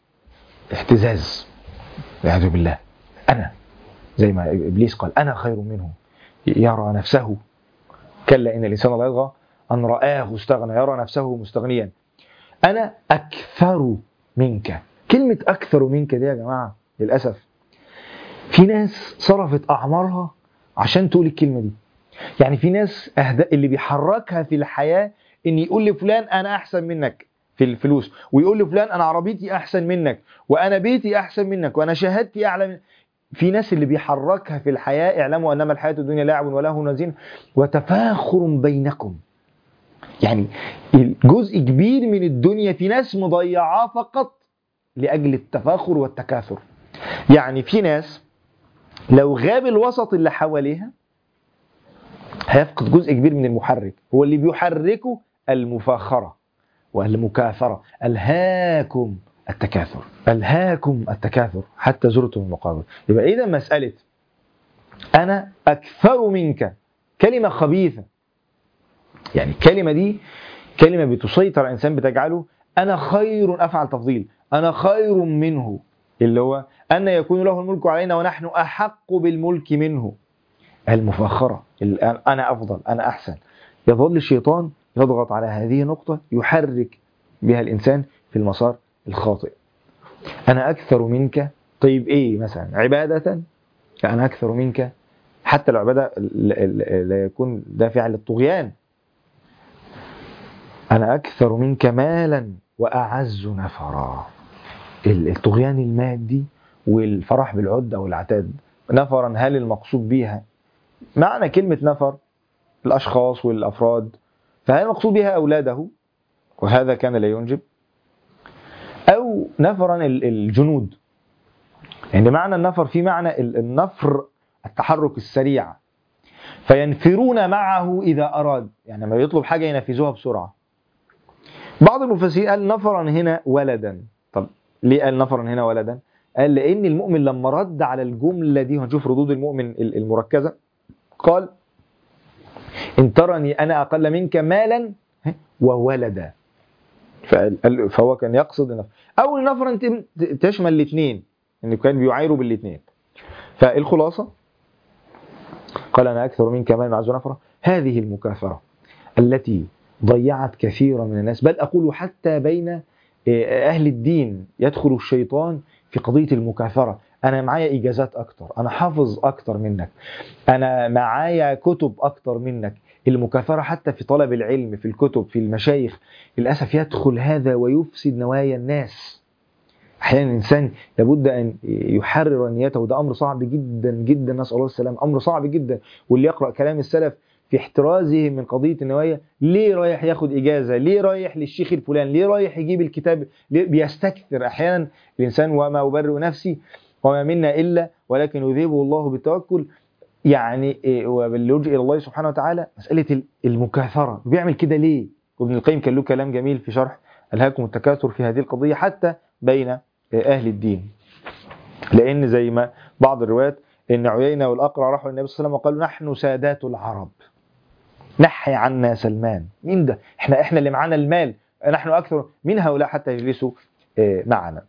اهتزاز والعياذ بالله انا زي ما ابليس قال انا خير منه يرى نفسه كلا ان الانسان لا يطغى ان رآه استغنى يرى نفسه مستغنيا انا اكثر منك كلمه اكثر منك دي يا جماعه للاسف في ناس صرفت اعمارها عشان تقول الكلمه دي يعني في ناس أهدى اللي بيحركها في الحياه ان يقول لفلان انا احسن منك في الفلوس ويقول لفلان انا عربيتي احسن منك وانا بيتي احسن منك وانا شهادتي اعلى من في ناس اللي بيحركها في الحياه اعلموا انما الحياه الدنيا لعب وله وزين وتفاخر بينكم يعني جزء كبير من الدنيا في ناس مضيعاه فقط لاجل التفاخر والتكاثر يعني في ناس لو غاب الوسط اللي حواليها هيفقد جزء كبير من المحرك هو اللي بيحركه المفاخرة والمكاثرة ألهاكم التكاثر ألهاكم التكاثر حتى زرتم المقابر يبقى إذا مسألة أنا أكثر منك كلمة خبيثة يعني الكلمة دي كلمة بتسيطر على الإنسان بتجعله أنا خير أفعل تفضيل أنا خير منه اللي هو أن يكون له الملك علينا ونحن أحق بالملك منه المفاخرة ال- أنا أفضل أنا أحسن يظل الشيطان يضغط على هذه النقطة يحرك بها الإنسان في المسار الخاطئ أنا أكثر منك طيب إيه مثلا عبادة أنا أكثر منك حتى لو عبادة لا- لا لا يكون دافعا للطغيان أنا أكثر منك مالا وأعز نفرا ال- الطغيان المادي والفرح بالعدة والعتاد نفرا هل المقصود بيها معنى كلمة نفر الأشخاص والأفراد فهل المقصود بها أولاده وهذا كان لا ينجب أو نفرا ال- الجنود يعني معنى النفر في معنى ال- النفر التحرك السريع فينفرون معه إذا أراد يعني لما يطلب حاجة ينفذوها بسرعة بعض المفسرين قال نفرا هنا ولدا طب ليه قال نفرا هنا ولدا قال لأن المؤمن لما رد على الجملة دي وهنشوف ردود المؤمن ال- المركزة قال إن ترني أنا أقل منك مالا وولدا فقال- قال- فهو كان يقصد النفر أو النفر أنت تشمل الاثنين إن كان بيعايروا بالاثنين فالخلاصة قال أنا أكثر منك مالا وأعز نفرا هذه المكافرة التي ضيعت كثيرا من الناس بل أقول حتى بين أهل الدين يدخل الشيطان في قضية المكاثرة أنا معايا إجازات أكتر أنا حافظ أكتر منك أنا معايا كتب أكتر منك المكاثرة حتى في طلب العلم في الكتب في المشايخ للأسف يدخل هذا ويفسد نوايا الناس أحيانا الإنسان لابد أن يحرر نيته ده أمر صعب جدا جدا نسأل الله السلام أمر صعب جدا واللي يقرأ كلام السلف في احترازهم من قضية النوايا ليه رايح ياخد إجازة ليه رايح للشيخ الفلان ليه رايح يجيب الكتاب ليه بيستكثر أحيانا الإنسان وما أبرئ نفسي وما منا إلا ولكن يذيبه الله بالتوكل يعني إيه، وباللجوء إلى الله سبحانه وتعالى مسألة المكاثرة بيعمل كده ليه وابن القيم كان له كلام جميل في شرح ألهاكم التكاثر في هذه القضية حتى بين أهل الدين لأن زي ما بعض الروايات إن عيينة والأقرع راحوا للنبي صلى الله عليه وسلم وقالوا نحن سادات العرب نحي عنا سلمان مين ده احنا احنا اللي معانا المال نحن أكثر من هؤلاء حتى يجلسوا آه، معنا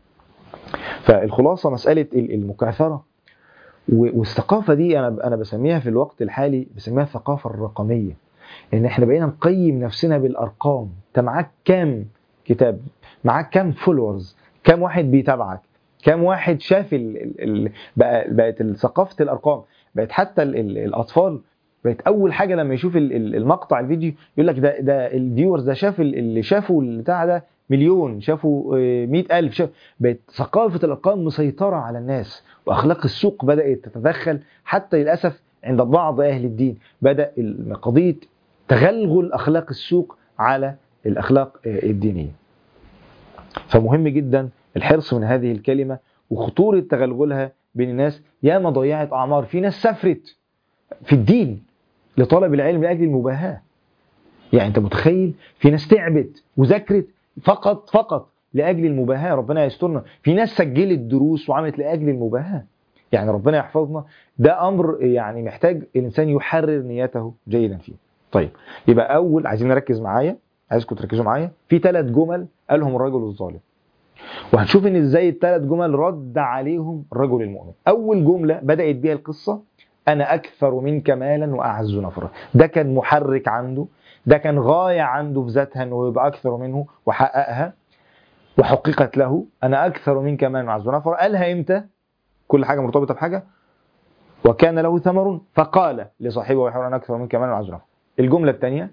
فالخلاصة مسألة ال- المكاثرة و- والثقافة دي أنا أنا بسميها في الوقت الحالي بسميها الثقافة الرقمية إن إحنا بقينا نقيم نفسنا بالأرقام أنت معاك كام كتاب معاك كام فولورز كام واحد بيتابعك كام واحد شاف ال ال ال بقى بقت ثقافة الأرقام بقت حتى ال ال الأطفال بقت أول حاجة لما يشوف ال- ال- المقطع الفيديو يقول لك ده ده الفيورز ده شاف ال- اللي شافوا البتاع ده مليون شافوا آه، مئة ألف شاف بقت ثقافة الأرقام مسيطرة على الناس وأخلاق السوق بدأت تتدخل حتى للأسف عند بعض أهل الدين بدأ ال- قضية تغلغل أخلاق السوق على الأخلاق آه، الدينية فمهم جدا الحرص من هذه الكلمة وخطورة تغلغلها بين الناس ياما ضيعت أعمار في ناس سافرت في الدين لطلب العلم لأجل المباهاة يعني أنت متخيل في ناس تعبت وذاكرت فقط فقط لأجل المباهاة ربنا يسترنا في ناس سجلت دروس وعملت لأجل المباهاة يعني ربنا يحفظنا ده أمر يعني محتاج الإنسان يحرر نيته جيدا فيه طيب يبقى أول عايزين نركز معايا عايزكم تركزوا معايا في ثلاث جمل قالهم الرجل الظالم وهنشوف ان ازاي الثلاث جمل رد عليهم الرجل المؤمن اول جمله بدات بيها القصه انا اكثر منك مالا واعز نفرا ده كان محرك عنده ده كان غايه عنده في ذاتها انه يبقى اكثر منه وحققها وحققت له انا اكثر منك مالا واعز نفرا قالها امتى كل حاجه مرتبطه بحاجه وكان له ثمر فقال لصاحبه ويحاول انا اكثر منك مالا واعز نفرا الجمله الثانيه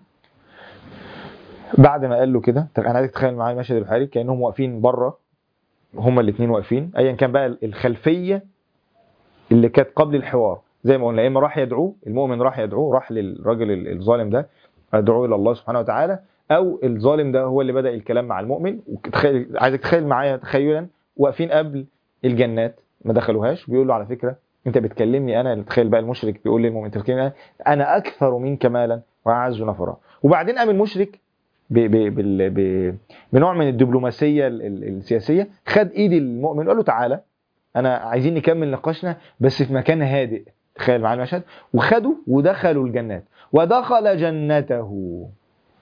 بعد ما قال له كده انا عايزك تتخيل معايا مشهد البحري كانهم واقفين بره هما الاثنين واقفين ايا كان بقى الخلفيه اللي كانت قبل الحوار زي ما قلنا يا اما راح يدعوه المؤمن راح يدعوه راح للراجل الظالم ده ادعوه الى الله سبحانه وتعالى او الظالم ده هو اللي بدا الكلام مع المؤمن وتخيل عايزك تخيل معايا تخيلا واقفين قبل الجنات ما دخلوهاش بيقول له على فكره انت بتكلمني انا تخيل بقى المشرك بيقول للمؤمن انت بتكلمني أنا, انا اكثر منك مالا واعز نفرا وبعدين قام المشرك ب ب بال- ب بنوع من الدبلوماسيه ال- ال- السياسيه خد ايد المؤمن وقال له تعالى انا عايزين نكمل نقاشنا بس في مكان هادئ تخيل معايا المشهد وخدوا ودخلوا الجنات ودخل جنته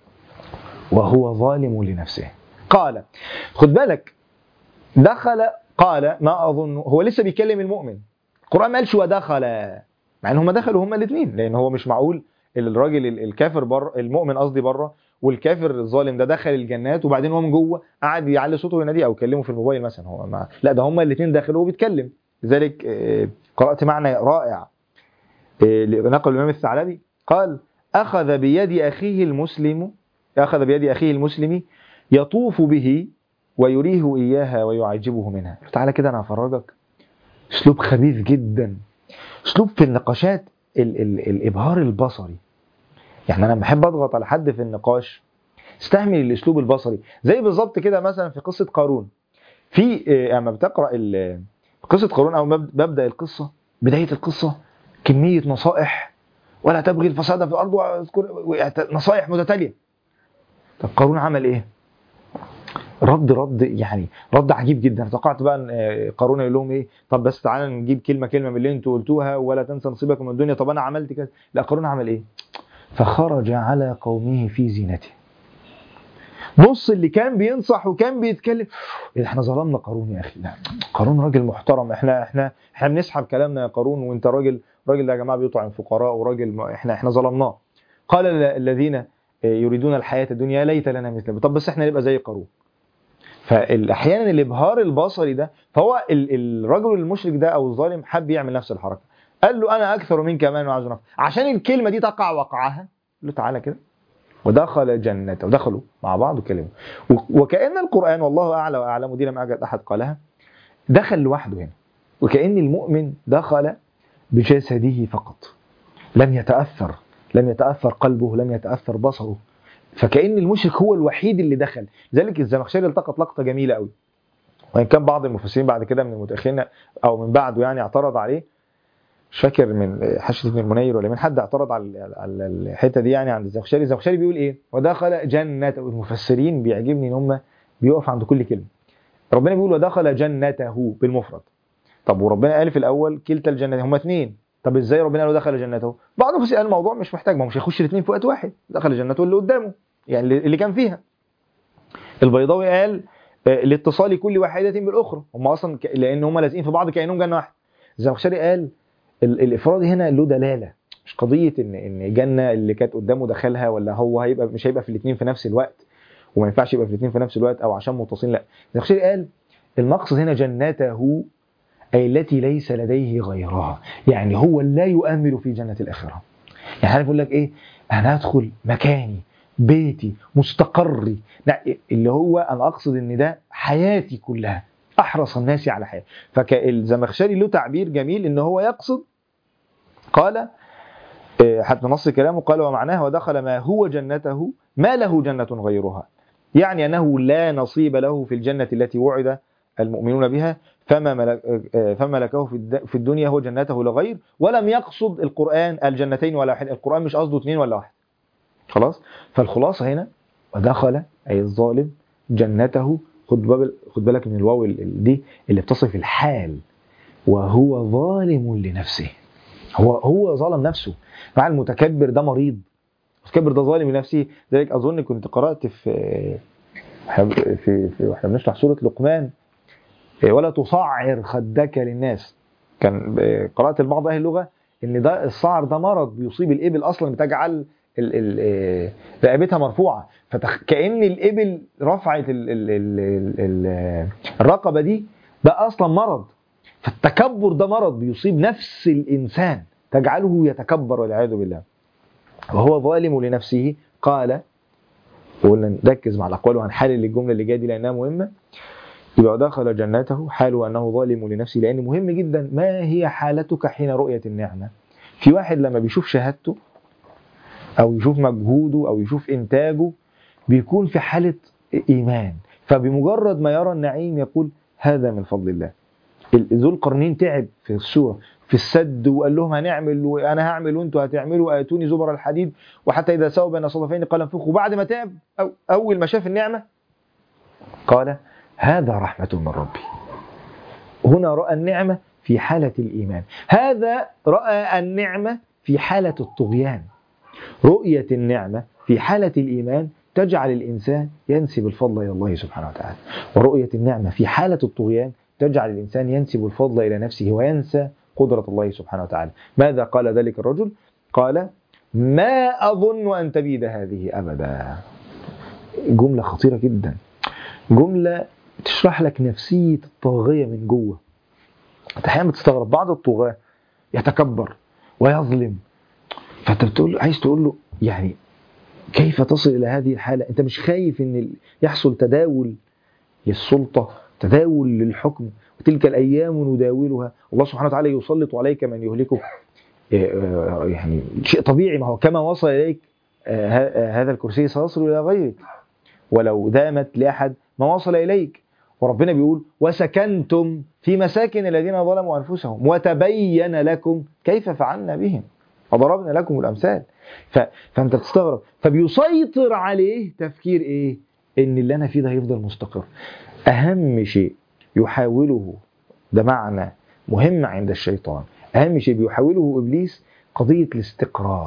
وهو ظالم لنفسه قال خد بالك دخل قال ما أظن هو لسه بيكلم المؤمن القرآن ما قالش ودخل مع ان هم دخلوا هم الاثنين لان هو مش معقول الراجل ال- الكافر بره المؤمن قصدي بره والكافر الظالم ده دخل الجنات وبعدين هو من جوه قعد يعلي صوته وينادي او يكلمه في الموبايل مثلا هو مع... لا ده هم الاثنين داخل وهو بيتكلم لذلك آه، قرات معنى رائع آه، نقل الامام الثعلبي قال اخذ بيد اخيه المسلم اخذ بيد اخيه المسلم يطوف به ويريه اياها ويعجبه منها تعالى كده انا هفرجك اسلوب خبيث جدا اسلوب في النقاشات ال ال الابهار البصري يعني انا بحب اضغط على حد في النقاش استعمل الاسلوب البصري زي بالظبط كده مثلا في قصه قارون في آه، اما بتقرا ال- قصه قارون او مب- ببدا القصه بدايه القصه كميه نصائح ولا تبغي الفساد في الارض واذكر نصائح متتاليه طب قارون عمل ايه؟ رد رد يعني رد عجيب جدا توقعت بقى ان آه، قارون يقول لهم ايه طب بس تعالى نجيب كلمه كلمه من اللي انتوا قلتوها ولا تنسى نصيبك من الدنيا طب انا عملت كذا لا قارون عمل ايه فخرج على قومه في زينته بص اللي كان بينصح وكان بيتكلم إيه ده احنا ظلمنا قارون يا اخي لا قارون راجل محترم احنا احنا احنا بنسحب كلامنا يا قارون وانت راجل راجل ده يا جماعه بيطعم فقراء وراجل ما- احنا احنا ظلمناه قال ال- الذين يريدون الحياه الدنيا ليت لنا مثله طب بس احنا نبقى زي قارون فاحيانا الابهار البصري ده فهو ال- الرجل المشرك ده او الظالم حب يعمل نفس الحركه قال له انا اكثر منك مال وعز نفس عشان الكلمه دي تقع وقعها قال له تعالى كده ودخل جنته ودخلوا مع بعض وكلموا و- وكأن القرآن والله أعلى وأعلم دي لم أجد أحد قالها دخل لوحده هنا وكأن المؤمن دخل بجسده فقط لم يتأثر لم يتأثر قلبه لم يتأثر بصره فكأن المشرك هو الوحيد اللي دخل لذلك الزمخشري التقط لقطة جميلة قوي وإن كان بعض المفسرين بعد كده من المتأخرين أو من بعده يعني اعترض عليه مش فاكر من حاشية ابن المنير ولا من حد اعترض على على الحته دي يعني عند الزمخشري الزمخشري بيقول ايه ودخل جنة المفسرين بيعجبني ان هم بيقف عند كل كلمه ربنا بيقول ودخل جنته بالمفرد طب وربنا قال في الاول كلتا الجنتين هم اثنين طب ازاي ربنا قال دخل جنته بعض المفسرين قال الموضوع مش محتاج ما هو مش هيخش الاثنين في وقت واحد دخل جنته اللي قدامه يعني اللي اللي كان فيها البيضاوي قال آه، لاتصال كل واحده بالاخرى هم اصلا ك- لان هم لازقين في بعض كانهم جنه واحده الزمخشري قال ال- الافراد هنا له دلاله مش قضيه ان ان جنه اللي كانت قدامه دخلها ولا هو هيبقى مش هيبقى في الاثنين في نفس الوقت وما ينفعش يبقى في الاثنين في نفس الوقت او عشان متصلين لا الزمخشري قال المقصد هنا جنته اي التي ليس لديه غيرها يعني هو لا يؤمل في جنه الاخره يعني عارف يقول لك ايه انا هدخل مكاني بيتي مستقري لا اللي هو انا اقصد ان ده حياتي كلها احرص الناس على حياتي فالزمخشري له تعبير جميل ان هو يقصد قال آه، حتى نص كلامه قال ومعناه ودخل ما هو جنته ما له جنة غيرها يعني أنه لا نصيب له في الجنة التي وعد المؤمنون بها فما ملك آه، فما ملكه في الد- في الدنيا هو جنته لغير ولم يقصد القرآن الجنتين ولا واحد القرآن مش قصده اثنين ولا واحد خلاص فالخلاصة هنا ودخل أي الظالم جنته خد بالك خد بالك من الواو ال- ال- دي اللي بتصف الحال وهو ظالم لنفسه هو هو ظلم نفسه مع المتكبر ده مريض المتكبر ده ظالم لنفسه ذلك اظن كنت قرات في في في, في واحنا بنشرح سوره لقمان ولا تصعر خدك للناس كان قرات لبعض اهل اللغه ان ده الصعر ده مرض بيصيب الابل اصلا بتجعل ال- ال- رقبتها مرفوعه فكأن الابل رفعت ال- ال- ال- ال- الرقبه دي ده اصلا مرض فالتكبر ده مرض بيصيب نفس الانسان تجعله يتكبر والعياذ بالله وهو ظالم لنفسه قال وقلنا نركز مع الاقوال وهنحلل الجمله اللي جايه دي لانها مهمه يبقى دخل جنته حاله انه ظالم لنفسه لان مهم جدا ما هي حالتك حين رؤيه النعمه في واحد لما بيشوف شهادته او يشوف مجهوده او يشوف انتاجه بيكون في حاله ايمان فبمجرد ما يرى النعيم يقول هذا من فضل الله ذو القرنين تعب في السوره في السد وقال لهم هنعمل وانا هعمل وانتوا هتعملوا اتوني زبر الحديد وحتى اذا سووا بين صدفين قال انفخوا بعد ما تعب أو اول ما شاف النعمه قال هذا رحمه من ربي هنا راى النعمه في حاله الايمان هذا راى النعمه في حاله الطغيان رؤيه النعمه في حاله الايمان تجعل الانسان ينسب الفضل الى الله سبحانه وتعالى ورؤيه النعمه في حاله الطغيان تجعل الإنسان ينسب الفضل إلى نفسه وينسى قدرة الله سبحانه وتعالى ماذا قال ذلك الرجل قال ما أظن أن تبيد هذه أبدا جملة خطيرة جدا جملة تشرح لك نفسية الطاغية من جوه انت احيانا بتستغرب بعض الطغاة يتكبر ويظلم فانت بتقول عايز تقول له يعني كيف تصل الى هذه الحاله انت مش خايف ان ال- يحصل تداول للسلطه تداول للحكم وتلك الايام نداولها الله سبحانه وتعالى يسلط عليك من يهلكك إيه، آه، يعني شيء طبيعي ما هو كما وصل اليك آه، ه- آه، هذا الكرسي سيصل الى غيرك ولو دامت لاحد ما وصل اليك وربنا بيقول وسكنتم في مساكن الذين ظلموا انفسهم وتبين لكم كيف فعلنا بهم وضربنا لكم الامثال ف... فانت بتستغرب فبيسيطر عليه تفكير ايه ان اللي انا فيه ده هيفضل مستقر اهم شيء يحاوله ده معنى مهم عند الشيطان اهم شيء بيحاوله ابليس قضيه الاستقرار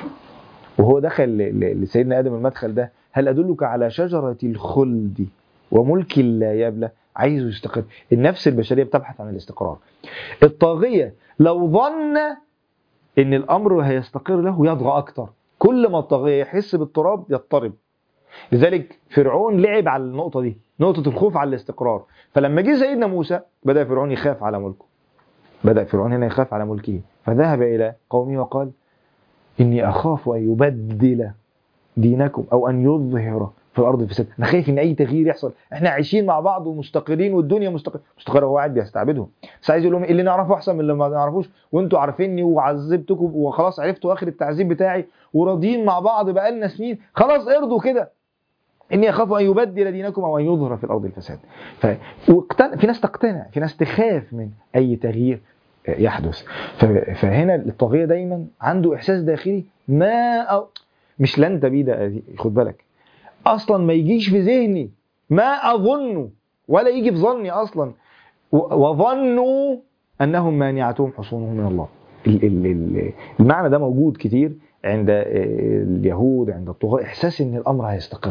وهو دخل ل- ل- لسيدنا ادم المدخل ده هل ادلك على شجره الخلد وملك لا يبلى عايزه يستقر النفس البشريه بتبحث عن الاستقرار الطاغيه لو ظن ان الامر هيستقر له يطغى اكتر كل ما الطاغيه يحس بالتراب يضطرب لذلك فرعون لعب على النقطه دي نقطه الخوف على الاستقرار فلما جه سيدنا موسى بدا فرعون يخاف على ملكه بدا فرعون هنا يخاف على ملكه فذهب الى قومه وقال اني اخاف ان يبدل دينكم او ان يظهر في الارض فساد انا خايف ان اي تغيير يحصل احنا عايشين مع بعض ومستقرين والدنيا مستقره مستقره هو قاعد بيستعبدهم بس عايز يقول لهم اللي نعرفه احسن من اللي ما نعرفوش وانتوا عارفيني وعذبتكم وخلاص عرفتوا اخر التعذيب بتاعي وراضيين مع بعض بقالنا سنين خلاص ارضوا كده اني اخاف ان يبدل دينكم او ان يظهر في الارض الفساد ف... واقتنع... في ناس تقتنع في ناس تخاف من اي تغيير يحدث ف... فهنا الطاغيه دايما عنده احساس داخلي ما أو... مش لن تبيد هذه خد بالك اصلا ما يجيش في ذهني ما اظنه ولا يجي في ظني اصلا و- وظنوا انهم مانعتهم حصونهم من الله ال- ال- ال- المعنى ده موجود كتير عند آه، اليهود عند الطغاة احساس ان الامر هيستقر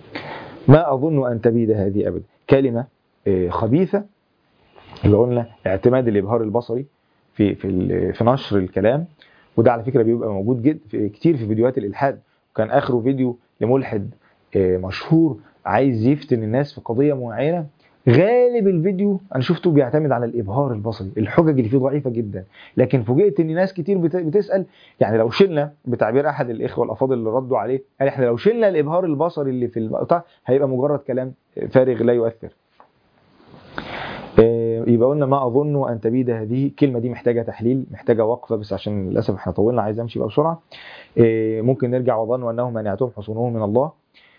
ما اظن ان تبيد هذه ابدا كلمه آه، خبيثه اللي قلنا اعتماد الابهار البصري في في ال- في نشر الكلام وده على فكره بيبقى موجود جد في كتير في فيديوهات الالحاد وكان اخره فيديو لملحد آه، مشهور عايز يفتن الناس في قضيه معينه غالب الفيديو انا شفته بيعتمد على الابهار البصري الحجج اللي فيه ضعيفه جدا لكن فوجئت ان ناس كتير بت- بتسال يعني لو شلنا بتعبير احد الاخوه الافاضل اللي ردوا عليه قال احنا لو شلنا الابهار البصري اللي في المقطع هيبقى مجرد كلام فارغ لا يؤثر آه، يبقى قلنا ما اظن ان تبيد هذه الكلمه دي محتاجه تحليل محتاجه وقفه بس عشان للاسف احنا طولنا عايز امشي بقى بسرعه آه، ممكن نرجع وظنوا انهم مانعتهم حصونهم من الله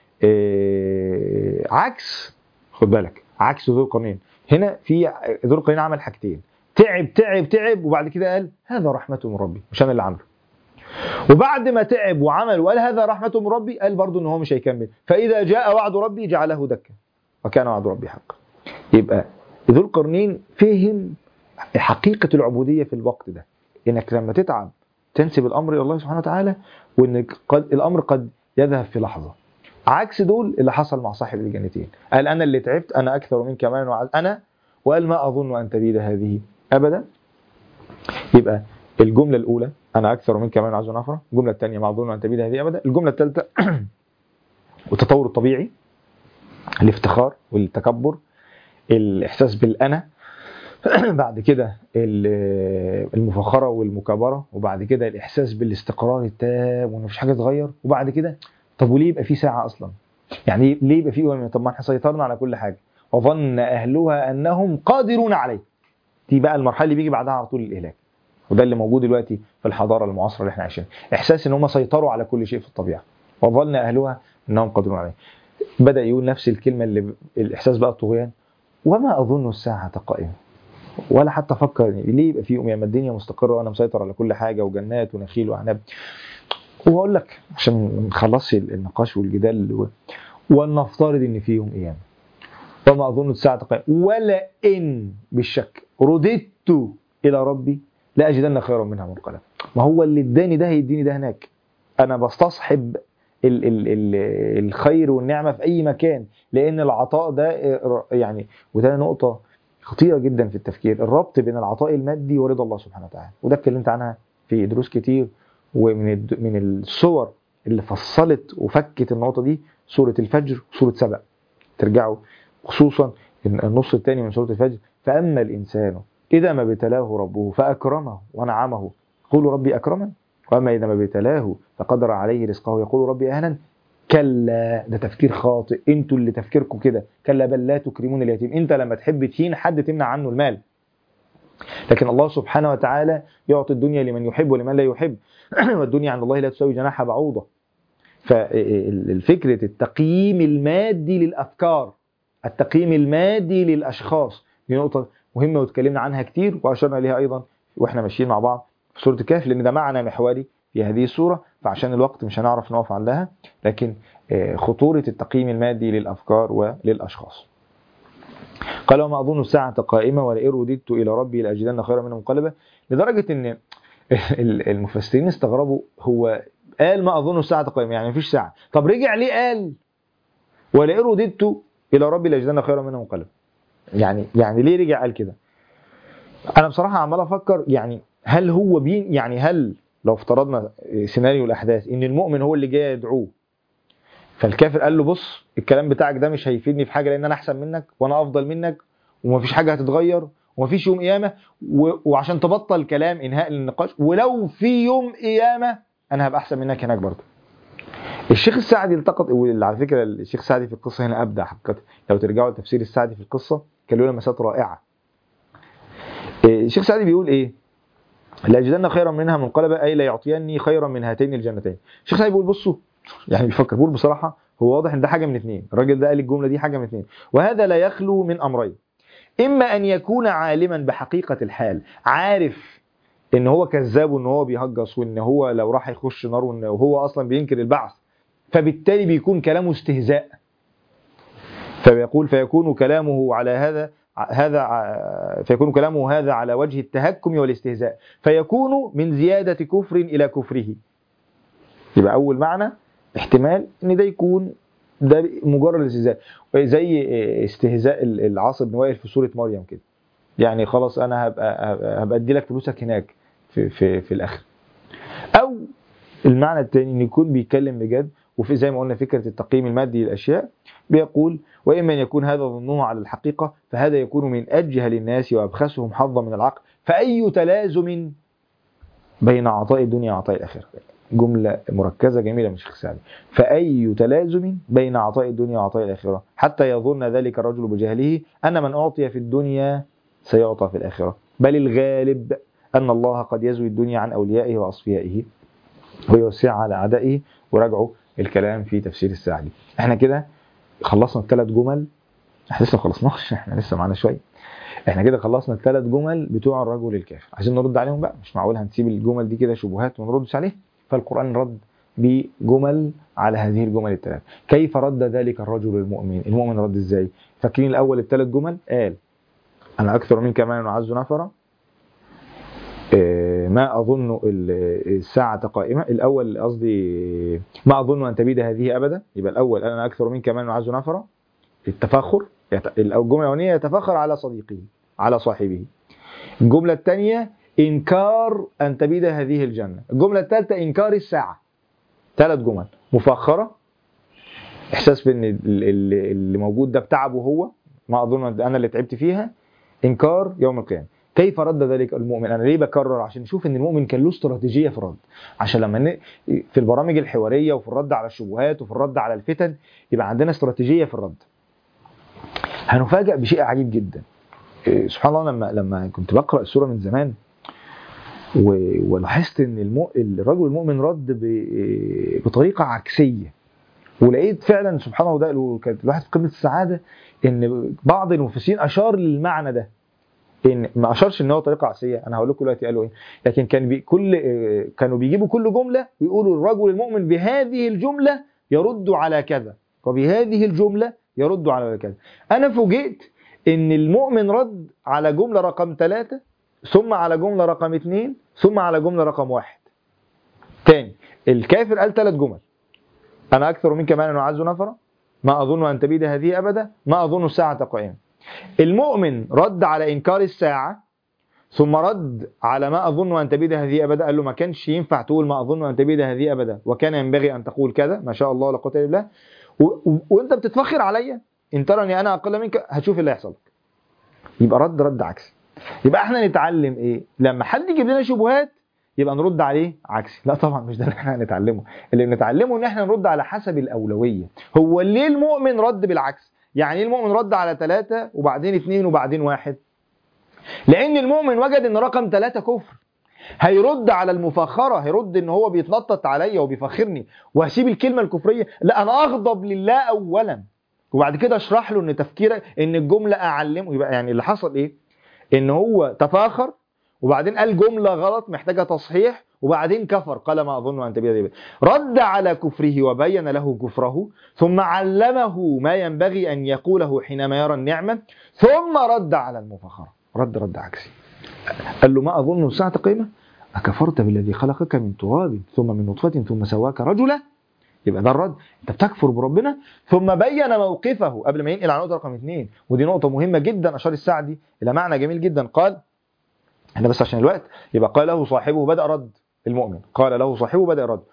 آه، عكس خد بالك عكس ذو القرنين هنا في ذو القرنين عمل حاجتين تعب تعب تعب وبعد كده قال هذا رحمة من ربي مش انا اللي عامله وبعد ما تعب وعمل وقال هذا رحمة من ربي قال برضو ان هو مش هيكمل فاذا جاء وعد ربي جعله دكا وكان وعد ربي حقا يبقى ذو القرنين فهم حقيقة العبودية في الوقت ده انك لما تتعب تنسب الامر الى الله سبحانه وتعالى وان قد الامر قد يذهب في لحظة عكس دول اللي حصل مع صاحب الجنتين قال انا اللي تعبت انا اكثر منك مالا وعز انا وقال ما اظن ان تبيد هذه ابدا يبقى الجمله الاولى انا اكثر منك مالا وعز نفرا الجمله الثانيه ما اظن ان تبيد هذه ابدا الجمله الثالثه والتطور الطبيعي الافتخار والتكبر الاحساس بالانا بعد كده ال- المفاخره والمكابره وبعد كده الاحساس بالاستقرار التام وان مفيش حاجه تتغير وبعد كده طب وليه يبقى في ساعه اصلا يعني ليه يبقى في وهم طب ما احنا سيطرنا على كل حاجه وظن اهلها انهم قادرون عليه دي بقى المرحله اللي بيجي بعدها على طول الاهلاك وده اللي موجود دلوقتي في الحضاره المعاصره اللي احنا عايشينها احساس ان هم سيطروا على كل شيء في الطبيعه وظن اهلها انهم قادرون عليه بدا يقول نفس الكلمه اللي ب... الاحساس بقى الطغيان وما اظن الساعه قائمه ولا حتى افكر ليه يبقى في يوم يعني الدنيا مستقره وانا مسيطر على كل حاجه وجنات ونخيل واعناب وهقول لك عشان ما نخلصش النقاش والجدال و... ولنفترض ان في يوم قيامه وما اظن الساعه قائمه ولا ان بالشك رددت الى ربي لاجدن خيرا منها منقلبا ما هو اللي اداني ده هيديني ده هناك انا بستصحب ال ال ال الخير والنعمه في اي مكان لان العطاء ده يعني وده نقطه خطيره جدا في التفكير الربط بين العطاء المادي ورضا الله سبحانه وتعالى وده اتكلمت عنها في دروس كتير ومن الد- من الصور اللي فصلت وفكت النقطه دي سوره الفجر وسوره سبأ ترجعوا خصوصا النص الثاني من سوره الفجر فاما الانسان اذا ما ابتلاه ربه فاكرمه ونعمه يقول ربي اكرمن واما اذا ما ابتلاه فقدر عليه رزقه يقول ربي اهنا كلا ده تفكير خاطئ انتوا اللي تفكيركم كده كلا بل لا تكرمون اليتيم انت لما تحب تهين حد تمنع عنه المال لكن الله سبحانه وتعالى يعطي الدنيا لمن يحب ولمن لا يحب والدنيا عند الله لا تساوي جناح بعوضة فالفكرة التقييم المادي للأفكار التقييم المادي للأشخاص دي نقطة مهمة واتكلمنا عنها كتير وأشرنا إليها أيضا وإحنا ماشيين مع بعض في سورة الكهف لأن ده معنى محوري في هذه السورة فعشان الوقت مش هنعرف نقف عندها لكن آه، خطورة التقييم المادي للأفكار وللأشخاص قال وما أظن الساعة قائمة ولئن رددت إلى ربي لأجدن خيرا منه منقلبا لدرجة إن ال- المفسرين استغربوا هو قال ما أظن الساعة قائمة يعني مفيش ساعة طب رجع ليه قال ولئن رددت إلى ربي لأجدن خيرا منه منقلبا يعني يعني ليه رجع قال كده أنا بصراحة عمال أفكر يعني هل هو بين يعني هل لو افترضنا سيناريو الأحداث إن المؤمن هو اللي جاي يدعوه فالكافر قال له بص الكلام بتاعك ده مش هيفيدني في حاجه لان انا احسن منك وانا افضل منك ومفيش حاجه هتتغير ومفيش يوم قيامه و... وعشان تبطل كلام انهاء للنقاش ولو في يوم قيامه انا هبقى احسن منك هناك برضه الشيخ السعدي التقط وعلى فكره الشيخ السعدي في القصه هنا ابدع حقيقه لو ترجعوا لتفسير السعدي في القصه كان له لمسات رائعه إيه، الشيخ السعدي بيقول ايه لاجدن خيرا منها منقلبا اي لا يعطيني خيرا من هاتين الجنتين الشيخ السعدي بيقول بصوا يعني بيفكر بيقول بصراحه هو واضح ان ده حاجه من اثنين الراجل ده قال الجمله دي حاجه من اثنين وهذا لا يخلو من امرين اما ان يكون عالما بحقيقه الحال عارف ان هو كذاب وان هو بيهجص وان هو لو راح يخش نار وان هو اصلا بينكر البعث فبالتالي بيكون كلامه استهزاء فيقول فيكون كلامه على هذا هذا ع- فيكون كلامه هذا على وجه التهكم والاستهزاء فيكون من زيادة كفر إلى كفره يبقى أول معنى احتمال ان ده يكون ده مجرد استهزاء زي استهزاء العاص بن وائل في سوره مريم كده يعني خلاص انا هبقى هبقى ادي لك فلوسك هناك في في في الاخر او المعنى الثاني ان يكون بيتكلم بجد وفي زي ما قلنا فكره التقييم المادي للاشياء بيقول واما ان يكون هذا ظنه على الحقيقه فهذا يكون من اجهل الناس وابخسهم حظا من العقل فاي تلازم بين عطاء الدنيا وعطاء الاخره جملة مركزة جميلة من الشيخ سعدي فأي تلازم بين عطاء الدنيا وعطاء الآخرة حتى يظن ذلك الرجل بجهله أن من أعطي في الدنيا سيعطى في الآخرة بل الغالب أن الله قد يزوي الدنيا عن أوليائه وأصفيائه ويوسع على أعدائه وراجعوا الكلام في تفسير السعدي احنا كده خلصنا الثلاث جمل احنا لسه ما خلصناش احنا لسه معانا شويه احنا كده خلصنا الثلاث جمل بتوع الرجل الكافر عايزين نرد عليهم بقى مش معقول هنسيب الجمل دي كده شبهات وما نردش عليها فالقرآن رد بجمل على هذه الجمل الثلاث كيف رد ذلك الرجل المؤمن المؤمن رد ازاي فاكرين الاول الثلاث جمل قال انا اكثر منك مالا وعز نفرا إيه، ما اظن ال- الساعه قائمه الاول قصدي ما اظن ان تبيد هذه ابدا يبقى الاول انا اكثر منك مالا وعز نفرا التفاخر يت- الجمله الاولانيه يتفاخر على صديقه على صاحبه الجمله الثانيه انكار ان تبيد هذه الجنه الجمله الثالثه انكار الساعه ثلاث جمل مفخره احساس بان ال- ال- اللي موجود ده بتعبه هو ما اظن أن انا اللي تعبت فيها انكار يوم القيامه كيف رد ذلك المؤمن انا ليه بكرر عشان نشوف ان المؤمن كان له استراتيجيه في الرد عشان لما ن... في البرامج الحواريه وفي الرد على الشبهات وفي الرد على الفتن يبقى عندنا استراتيجيه في الرد هنفاجئ بشيء عجيب جدا إيه، سبحان الله لما لما كنت بقرا السوره من زمان و- ولاحظت ان المو... الرجل المؤمن رد ب... بطريقه عكسيه ولقيت فعلا سبحان الله ده كانت الواحد في قمه السعاده ان بعض المفسرين اشار للمعنى ده ان ما اشارش ان هو طريقه عكسيه انا هقول لكم دلوقتي قالوا ايه لكن كان بي كل آه، كانوا بيجيبوا كل جمله ويقولوا الرجل المؤمن بهذه الجمله يرد على كذا وبهذه الجمله يرد على كذا انا فوجئت ان المؤمن رد على جمله رقم ثلاثة ثم على جمله رقم اثنين ثم على جمله رقم واحد تاني الكافر قال ثلاث جمل انا اكثر منك مالا وعز نفرا ما اظن ان تبيد هذه ابدا ما اظن الساعه قائمه المؤمن رد على انكار الساعه ثم رد على ما اظن ان تبيد هذه ابدا قال له ما كانش ينفع تقول ما اظن ان تبيد هذه ابدا وكان ينبغي ان تقول كذا ما شاء الله لا قوه الا بالله و- و- وانت بتتفخر عليا ان ترني انا اقل منك هتشوف اللي هيحصل لك يبقى رد رد عكسي يبقى احنا نتعلم ايه لما حد يجيب لنا شبهات يبقى نرد عليه عكسي لا طبعا مش ده اللي احنا هنتعلمه اللي بنتعلمه ان احنا نرد على حسب الاولويه هو ليه المؤمن رد بالعكس يعني ايه المؤمن رد على ثلاثة وبعدين اثنين وبعدين واحد لان المؤمن وجد ان رقم ثلاثة كفر هيرد على المفاخره هيرد ان هو بيتنطط عليا وبيفخرني وهسيب الكلمه الكفريه لا انا اغضب لله اولا وبعد كده اشرح له ان تفكيرك ان الجمله اعلمه يبقى يعني اللي حصل ايه ان هو تفاخر وبعدين قال جمله غلط محتاجه تصحيح وبعدين كفر قال ما اظن ان تبيد ذلك رد على كفره وبين له كفره ثم علمه ما ينبغي ان يقوله حينما يرى النعمه ثم رد على المفاخره رد رد عكسي قال له ما اظن الساعه قيمه اكفرت بالذي خلقك من تراب ثم من نطفه ثم سواك رجلا يبقى ده الرد انت بتكفر بربنا ثم بين موقفه قبل ما ينقل على نقطه رقم اثنين ودي نقطه مهمه جدا اشار السعدي الى معنى جميل جدا قال احنا بس عشان الوقت يبقى قال له صاحبه بدا رد المؤمن قال له صاحبه بدا رد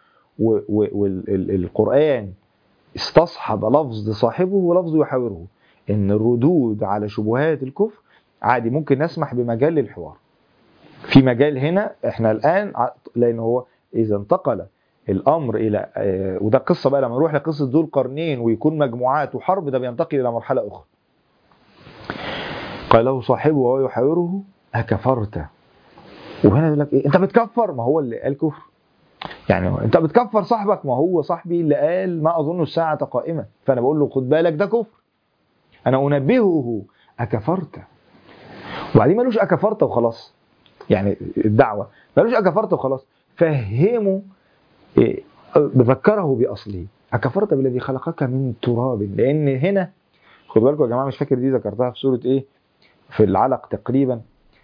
والقران استصحب لفظ صاحبه ولفظ يحاوره ان الردود على شبهات الكفر عادي ممكن نسمح بمجال للحوار في مجال هنا احنا الان ع- لان هو اذا انتقل الامر الى آه، وده قصه بقى لما نروح لقصه ذو القرنين ويكون مجموعات وحرب ده بينتقل الى مرحله اخرى قال له صاحبه وهو يحاوره اكفرت وهنا يقول لك ايه انت بتكفر ما هو اللي قال كفر يعني هو- انت بتكفر صاحبك ما هو صاحبي اللي قال ما اظن الساعه قائمه فانا بقول له خد بالك ده كفر انا انبهه اكفرت وبعدين ملوش اكفرت وخلاص يعني الدعوه ملوش اكفرت وخلاص فهمه إيه، بذكره باصله اكفرت بالذي خلقك من تراب لان هنا خد بالكم يا جماعه مش فاكر دي ذكرتها في سوره ايه في العلق تقريبا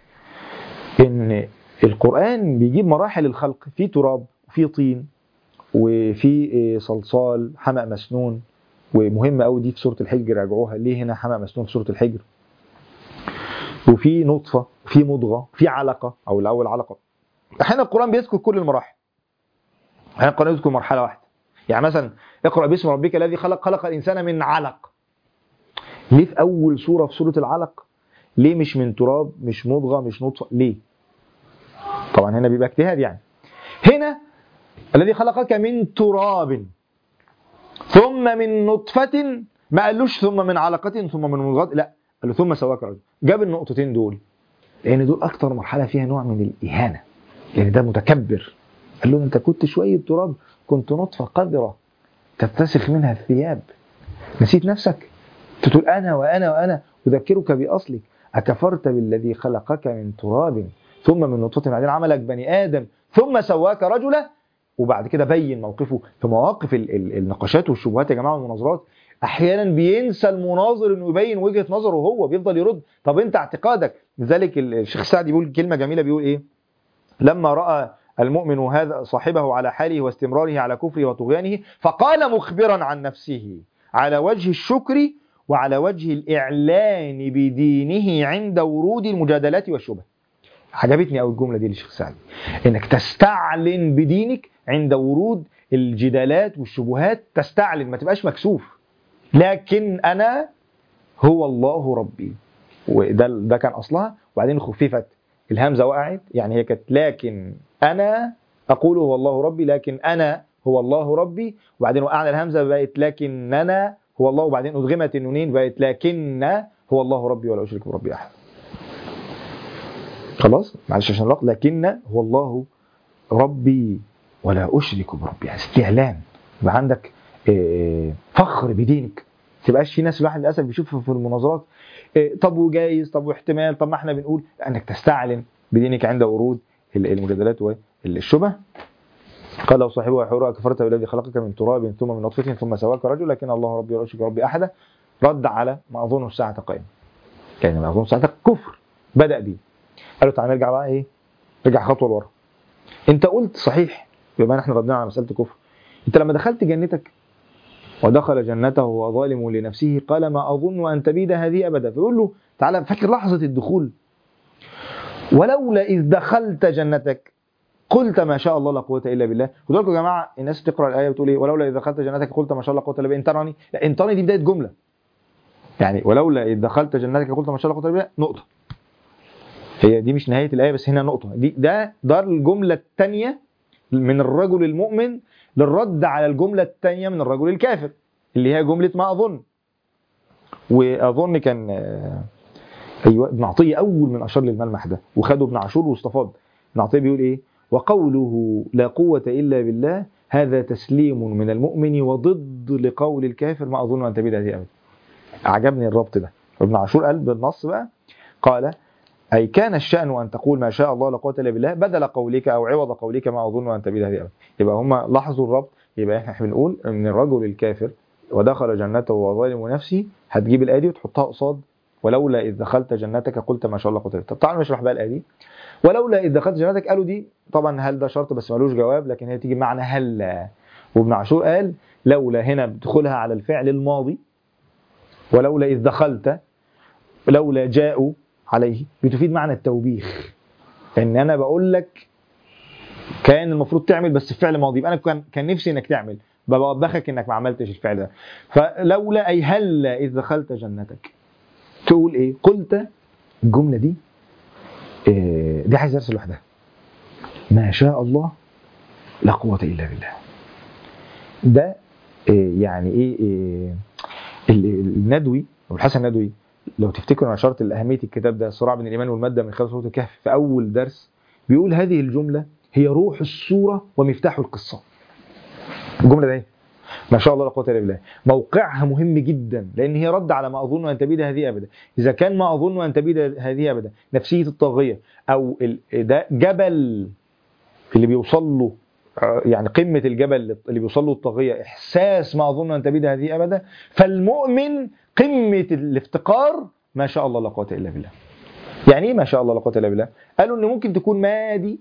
ان القران بيجيب مراحل الخلق في تراب وفي طين وفي إيه، صلصال حمأ مسنون ومهمه قوي دي في سوره الحجر راجعوها ليه هنا حمأ مسنون في سوره الحجر وفي نطفه وفي مضغه في علقه او الاول علقه احيانا القران بيذكر كل المراحل احيانا القران يذكر مرحله واحده يعني مثلا اقرا باسم ربك الذي خلق خلق الانسان من علق ليه في اول سوره في سوره العلق ليه مش من تراب مش مضغه مش نطفه ليه طبعا هنا بيبقى اجتهاد يعني هنا الذي خلقك من تراب ثم من نطفة ما قالوش ثم من علقة ثم من مضغة لا قال له ثم سواك رجل جاب النقطتين دول لان دول اكتر مرحله فيها نوع من الاهانه لان ده متكبر قال له انت كنت شويه تراب كنت نطفه قذره تتسخ منها الثياب نسيت نفسك تقول انا وانا وانا اذكرك باصلك اكفرت بالذي خلقك من تراب ثم من نطفه بعدين عملك بني ادم ثم سواك رجلا وبعد كده بين موقفه في مواقف ال- ال- النقاشات والشبهات يا جماعه والمناظرات احيانا بينسى المناظر انه يبين وجهه نظره هو بيفضل يرد طب انت اعتقادك لذلك ال- الشيخ سعد بيقول كلمه جميله بيقول ايه لما راى المؤمن هذا صاحبه على حاله واستمراره على كفره وطغيانه فقال مخبرا عن نفسه على وجه الشكر وعلى وجه الاعلان بدينه عند ورود المجادلات والشبه عجبتني قوي الجمله دي للشيخ سعد انك تستعلن بدينك عند ورود الجدالات والشبهات تستعلن ما تبقاش مكسوف لكن انا هو الله ربي وده ده كان اصلها وبعدين خففت الهمزه وقعت يعني هي كانت لكن انا اقول هو الله ربي لكن انا هو الله ربي وبعدين وقعنا الهمزه بقت لكننا هو الله وبعدين ادغمت النونين بقت لكن هو الله ربي ولا اشرك بربي احد خلاص معلش عشان الوقت لكن هو الله ربي ولا اشرك بربي يعني استعلان يبقى عندك آه، فخر بدينك ما تبقاش في ناس الواحد للاسف بيشوف في المناظرات آه، طب وجايز طب واحتمال طب ما احنا بنقول انك تستعلن بدينك عند ورود ال- المجادلات والشبه قال له صاحبه يحور كفرت بالذي خلقك من تراب ثم من نطفه ثم سواك رجل لكن الله ربي ولا اشرك بربي احدا رد على ما اظن الساعه قائمه كان ما اظن الساعه كفر بدا بيه قال له تعالى نرجع بقى ايه رجع خطوه لورا انت قلت صحيح بما ان احنا ردنا على مساله الكفر انت لما دخلت جنتك ودخل جنته وهو ظالم لنفسه قال ما أظن أن تبيد هذه أبدا فيقول له تعالى فاكر لحظة الدخول ولولا إذ دخلت جنتك قلت ما شاء الله لا قوة إلا بالله خدوا بالكم يا جماعة الناس تقرأ الآية بتقول إيه ولولا إذ دخلت جنتك قلت ما شاء الله لا قوة إلا بالله إن تراني لا إن تراني دي بداية جملة يعني ولولا إذ دخلت جنتك قلت ما شاء الله لا قوة إلا بالله نقطة هي دي مش نهاية الآية بس هنا نقطة دي ده ده الجملة الثانية من الرجل المؤمن للرد على الجملة الثانية من الرجل الكافر اللي هي جملة ما أظن وأظن كان آه، أيوة ابن عطية أول من أشار للملمح ده وخده ابن عاشور واستفاض ابن عطية بيقول إيه وقوله لا قوة إلا بالله هذا تسليم من المؤمن وضد لقول الكافر ما أظن أن تبيد هذه أبدا عجبني الربط ده ابن عاشور قال بالنص بقى قال أي كان الشأن أن تقول ما شاء الله لا قوة إلا بالله بدل قولك أو عوض قولك ما أظن أن تبيد هذه أبدا يبقى هم لاحظوا الربط يبقى احنا بنقول ان الرجل الكافر ودخل جنته وهو ظالم نفسه هتجيب الآية دي وتحطها قصاد ولولا إذ دخلت جنتك قلت ما شاء الله قوة إلا بالله. طب تعالوا نشرح بقى الآية دي ولولا إذ دخلت جنتك قالوا دي طبعا هل ده شرط بس ملوش جواب لكن هي تيجي معنى هل وابن عاشور قال لولا هنا بدخولها على الفعل الماضي ولولا إذ دخلت لولا جاءوا عليه بتفيد معنى التوبيخ ان انا بقول لك كان المفروض تعمل بس الفعل ماضي يبقى انا كان كان نفسي انك تعمل بوبخك انك ما عملتش الفعل ده فلولا اي هلا اذ دخلت جنتك تقول ايه قلت الجمله دي إيه دي عايز درس لوحدها ما شاء الله لا قوه الا بالله ده إيه يعني ايه, إيه ال- ال- الندوي او الحسن الندوي لو تفتكروا انا اشرت لاهميه الكتاب ده الصراع بين الايمان والماده من خلال سوره الكهف في اول درس بيقول هذه الجمله هي روح السوره ومفتاح القصه الجمله ده ايه ما شاء الله لا قوه الا بالله موقعها مهم جدا لان هي رد على ما اظن ان تبيد هذه ابدا اذا كان ما اظن ان تبيد هذه ابدا نفسيه الطاغيه او ال- ده جبل اللي بيوصل له آه، يعني قمه الجبل اللي بيوصل له الطاغيه احساس ما اظن ان تبيد هذه ابدا فالمؤمن قمه الافتقار ما شاء الله لا قوه الا بالله يعني ايه ما شاء الله لا قوه الا بالله قالوا ان ممكن تكون ما دي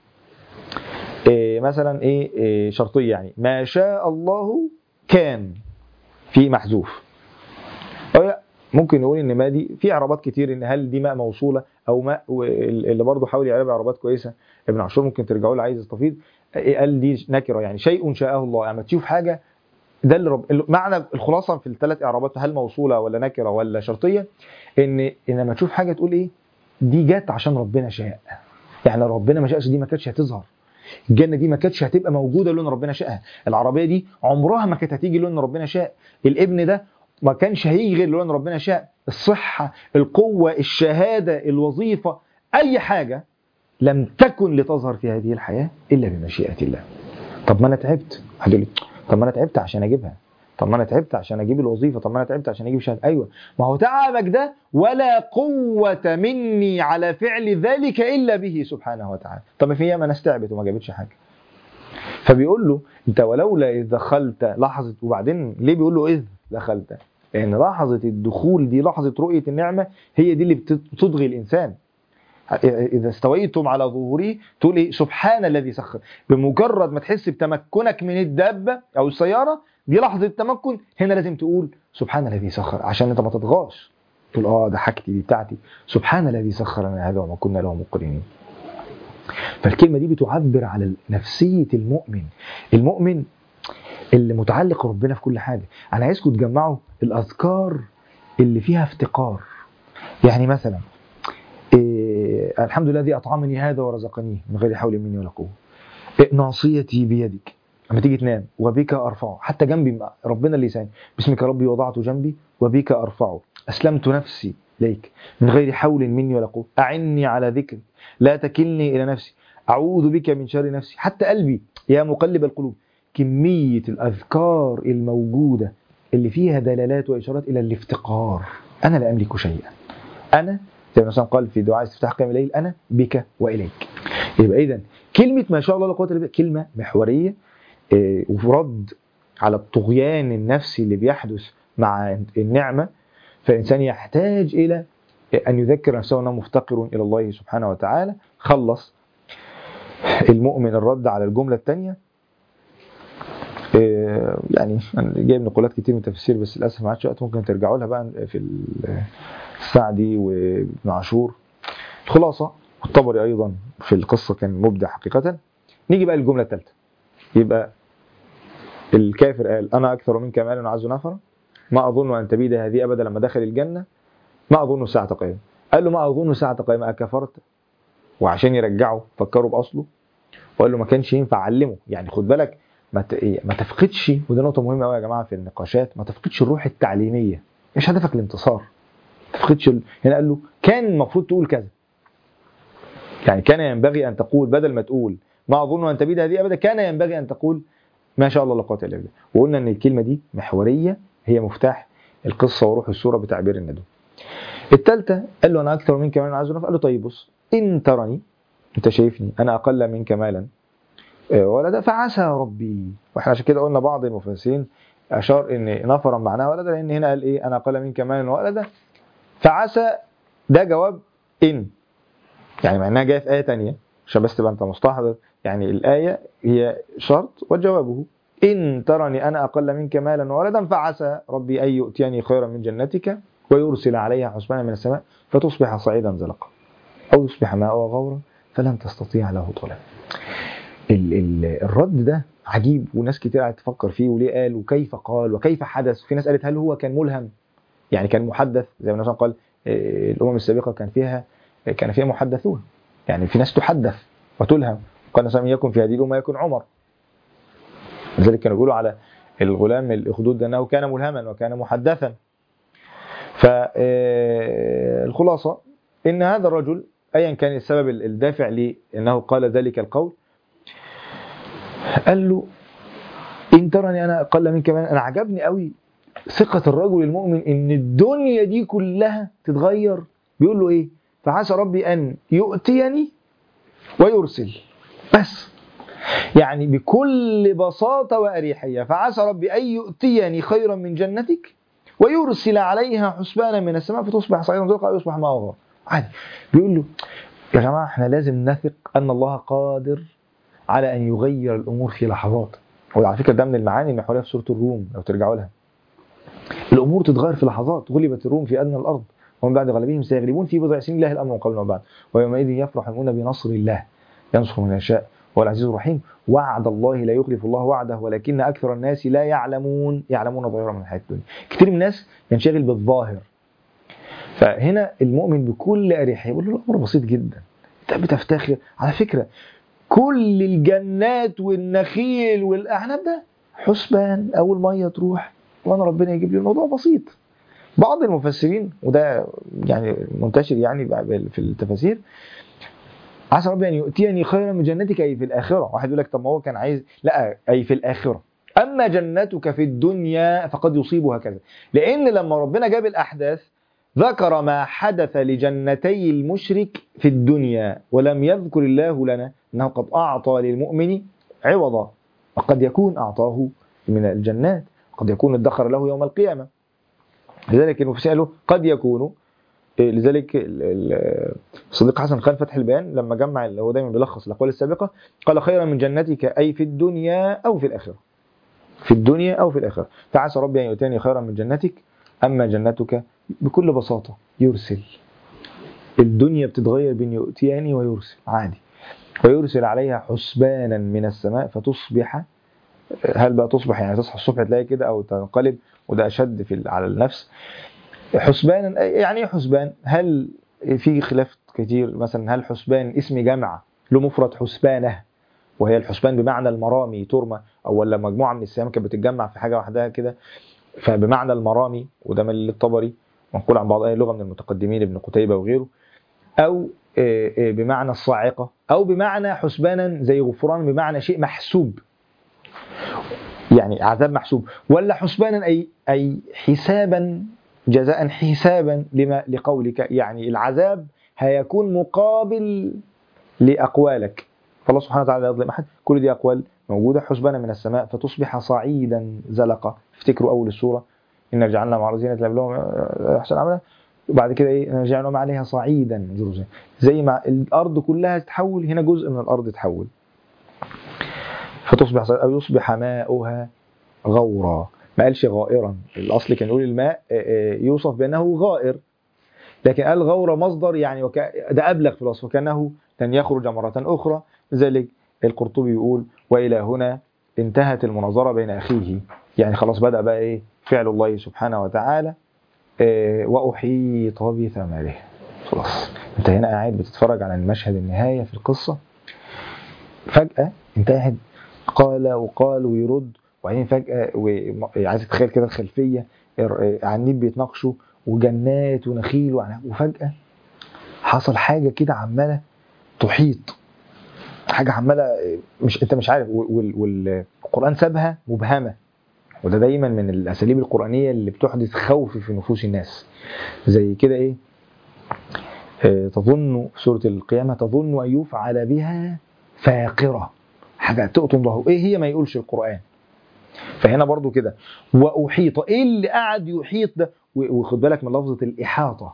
إيه مثلا ايه, إيه شرطيه يعني ما شاء الله كان في محذوف أو لا ممكن نقول ان ما دي في اعرابات كتير ان هل دي ماء موصوله او ماء اللي برضه حاول يعربها اعرابات كويسه ابن عاشور ممكن ترجعوا له عايز يستفيض إيه قال دي نكره يعني شيء شاءه الله يعني تشوف حاجه ده اللي رب... معنى الخلاصه في الثلاث اعرابات هل موصوله ولا نكره ولا شرطيه ان ان لما تشوف حاجه تقول ايه دي جت عشان ربنا شاء يعني لو ربنا ما شاءش دي ما كانتش هتظهر الجنه دي ما كانتش هتبقى موجوده لون ربنا شاءها العربيه دي عمرها ما كانت هتيجي لون ربنا شاء الابن ده ما كانش هيجي غير لون ربنا شاء الصحه القوه الشهاده الوظيفه اي حاجه لم تكن لتظهر في هذه الحياه الا بمشيئه الله طب ما انا تعبت هتقول لي طب ما انا تعبت عشان اجيبها طب ما انا تعبت عشان اجيب الوظيفه طب ما انا تعبت عشان اجيب شهاده ايوه ما هو تعبك ده ولا قوه مني على فعل ذلك الا به سبحانه وتعالى طب ما في ياما ناس تعبت وما جابتش حاجه فبيقول له انت ولولا اذ دخلت لحظه وبعدين ليه بيقول له اذ دخلت لان لحظه الدخول دي لحظه رؤيه النعمه هي دي اللي بتطغي الانسان اذا استويتم على ظهوره تقول ايه سبحان الذي سخر بمجرد ما تحس بتمكنك من الدابه او السياره دي لحظه التمكن هنا لازم تقول سبحان الذي سخر عشان انت ما تطغاش تقول اه ده حاجتي دي بتاعتي سبحان الذي سخر لنا هذا وما كنا له مقرنين فالكلمه دي بتعبر على نفسيه المؤمن المؤمن اللي متعلق ربنا في كل حاجه انا عايزكم تجمعوا الاذكار اللي فيها افتقار يعني مثلا إيه الحمد لله الذي اطعمني هذا ورزقنيه من غير حول مني ولا قوه إيه ناصيتي بيدك لما تيجي تنام وبك ارفعه حتى جنبي ربنا اللي يساعدني باسمك ربي وضعت جنبي وبك ارفعه اسلمت نفسي اليك من غير حول مني ولا قوه اعني على ذكرك لا تكلني الى نفسي اعوذ بك من شر نفسي حتى قلبي يا مقلب القلوب كميه الاذكار الموجوده اللي فيها دلالات واشارات الى الافتقار انا لا املك شيئا انا زي ما مثلا قال في دعاء استفتاح قيام الليل انا بك واليك يبقى اذا كلمه ما شاء الله لا قوه الا بالله كلمه محوريه ورد على الطغيان النفسي اللي بيحدث مع النعمه فالانسان يحتاج الى ان يذكر نفسه انه مفتقر الى الله سبحانه وتعالى خلص المؤمن الرد على الجمله الثانيه إيه، يعني انا جايب نقولات كتير من التفسير بس للاسف ما عادش وقت ممكن ترجعوا لها بقى في ال- السعدي وابن عاشور الخلاصه والطبري ايضا في القصه كان مبدع حقيقه نيجي بقى للجمله الثالثه يبقى الكافر قال انا اكثر منك مالا وعز نفرا ما اظن ان تبيد هذه ابدا لما دخل الجنه ما اظن ساعه قيامه قال له ما اظن ساعه قيامه اكفرت وعشان يرجعه فكروا باصله وقال له ما كانش ينفع علمه يعني خد بالك ما ت- إيه، ما تفقدش ودي نقطه مهمه قوي يا جماعه في النقاشات ما تفقدش الروح التعليميه مش هدفك الانتصار ما تفقدش ال... هنا قال له كان المفروض تقول كذا يعني كان ينبغي ان تقول بدل ما تقول ما اظن ان تبيد هذه ابدا كان ينبغي ان تقول ما شاء الله لا قوه الا بالله وقلنا ان الكلمه دي محوريه هي مفتاح القصه وروح السوره بتعبير الندوه الثالثه قال له انا اكثر منك مالا وعز نفرا قال له طيب بص ان ترني انت شايفني انا اقل منك مالا آه، ولدا فعسى ربي واحنا عشان كده قلنا بعض المفسرين اشار ان نفرا معناها ولدا لان هنا قال ايه انا اقل منك مالا ولدا فعسى ده جواب ان يعني مع انها جايه في ايه تانية عشان بس تبقى انت مستحضر يعني الايه هي شرط وجوابه ان ترني انا اقل منك مالا وولدا فعسى ربي ان يؤتيني خيرا من جنتك ويرسل عليها حسبانا من السماء فتصبح صعيدا زلقا او يصبح ماؤها غورا فلن تستطيع له طلبا ال- ال- الرد ده عجيب وناس كتير قاعده تفكر فيه وليه قال وكيف قال وكيف حدث في ناس قالت هل هو كان ملهم يعني كان محدث زي ما النبي قال آه، الامم السابقه كان فيها كان فيها محدثون يعني في ناس تحدث وتلهم قال مثلا يكن في هذه الامه يكن عمر لذلك كانوا يقولوا على الغلام الاخدود ده انه كان ملهما وكان محدثا فالخلاصه ان هذا الرجل ايا كان السبب الدافع لانه قال ذلك القول قال له ان ترني انا اقل منك مالا انا عجبني قوي ثقه الرجل المؤمن ان الدنيا دي كلها تتغير بيقول له ايه فعسى ربي ان يؤتيني ويرسل بس يعني بكل بساطه واريحيه فعسى ربي ان يؤتيني خيرا من جنتك ويرسل عليها حسبانا من السماء فتصبح صعيدا زرقا او يصبح ماء غور عادي بيقول له يا جماعه احنا لازم نثق ان الله قادر على ان يغير الامور في لحظات وعلى فكره ده من المعاني المحوريه في سوره الروم لو ترجعوا لها الامور تتغير في لحظات غلبت الروم في ادنى الارض ومن بعد غلبهم سيغلبون في بضع سنين الله الامر من قبل وبعد ويومئذ يفرح المؤمنون بنصر الله ينصر من يشاء هو العزيز الرحيم وعد الله لا يخلف الله وعده ولكن اكثر الناس لا يعلمون يعلمون ظاهرا من الحياه الدنيا كثير من الناس ينشغل بالظاهر فهنا المؤمن بكل اريحيه يقول له الامر بسيط جدا انت بتفتخر على فكره كل الجنات والنخيل والاعناب ده حسبان اول ميه تروح وانا ربنا يجيب لي الموضوع بسيط بعض المفسرين وده يعني منتشر يعني في التفاسير عسى ربي ان يؤتيني خيرا من جنتك اي في الاخره واحد يقول لك طب ما هو كان عايز لا اي في الاخره اما جنتك في الدنيا فقد يصيبها كذا لان لما ربنا جاب الاحداث ذكر ما حدث لجنتي المشرك في الدنيا ولم يذكر الله لنا انه قد اعطى للمؤمن عوضا وقد يكون اعطاه من الجنات قد يكون ادخر له يوم القيامه لذلك المفسرين قالوا قد يكون لذلك الصديق حسن خان فتح البيان لما جمع اللي هو دايما بيلخص الاقوال السابقه قال خيرا من جنتك اي في الدنيا او في الاخره في الدنيا او في الاخره فعسى ربي ان يؤتيني خيرا من جنتك اما جنتك بكل بساطه يرسل الدنيا بتتغير بين يؤتيني ويرسل عادي ويرسل عليها حسبانا من السماء فتصبح هل بقى تصبح يعني تصحى الصبح تلاقي كده او تنقلب وده اشد في على النفس حسبانا يعني ايه حسبان هل في خلاف كتير مثلا هل حسبان اسم جمع له مفرد حسبانه وهي الحسبان بمعنى المرامي ترمى او ولا مجموعه من السهام كانت بتتجمع في حاجه واحده كده فبمعنى المرامي وده من الطبري منقول عن بعض اهل اللغه من المتقدمين ابن قتيبه وغيره او بمعنى الصاعقه او بمعنى حسبانا زي غفران بمعنى شيء محسوب يعني عذاب محسوب ولا حسبانا اي اي حسابا جزاء حسابا لما لقولك يعني العذاب هيكون مقابل لاقوالك فالله سبحانه وتعالى لا يظلم احد كل دي اقوال موجوده حسبانا من السماء فتصبح صعيدا زلقا افتكروا اول السوره ان جعلنا مع رزينة لهم احسن عملا وبعد كده ايه جعلنا عليها صعيدا جرزا زي ما الارض كلها تتحول هنا جزء من الارض تحول فتصبح او يصبح ماؤها غورا ما قالش غائرا الاصل كان يقول الماء آه، آه، يوصف بانه غائر لكن قال غورا مصدر يعني وك... ده ابلغ في الوصف وكانه لن يخرج مره اخرى لذلك القرطبي يقول والى هنا انتهت المناظره بين اخيه يعني خلاص بدا بقى ايه فعل الله سبحانه وتعالى آه، واحيط بثمره خلاص انت هنا قاعد بتتفرج على المشهد النهايه في القصه فجاه انت قاعد قال وقال ويرد وبعدين فجاه و- عايز تتخيل كده الخلفيه الر- عنين بيتناقشوا وجنات ونخيل وعنب وفجاه حصل حاجه كده عماله تحيط حاجه عماله مش انت مش عارف وال- وال- والقران سابها مبهمه وده دايما من الاساليب القرانيه اللي بتحدث خوف في نفوس الناس زي كده ايه آه، تظن في سوره القيامه تظن ان يفعل بها فاقره حاجه تقطم ظهره ايه هي ما يقولش القران فهنا برضو كده واحيط ايه اللي قعد يحيط ده و- وخد بالك من لفظه الاحاطه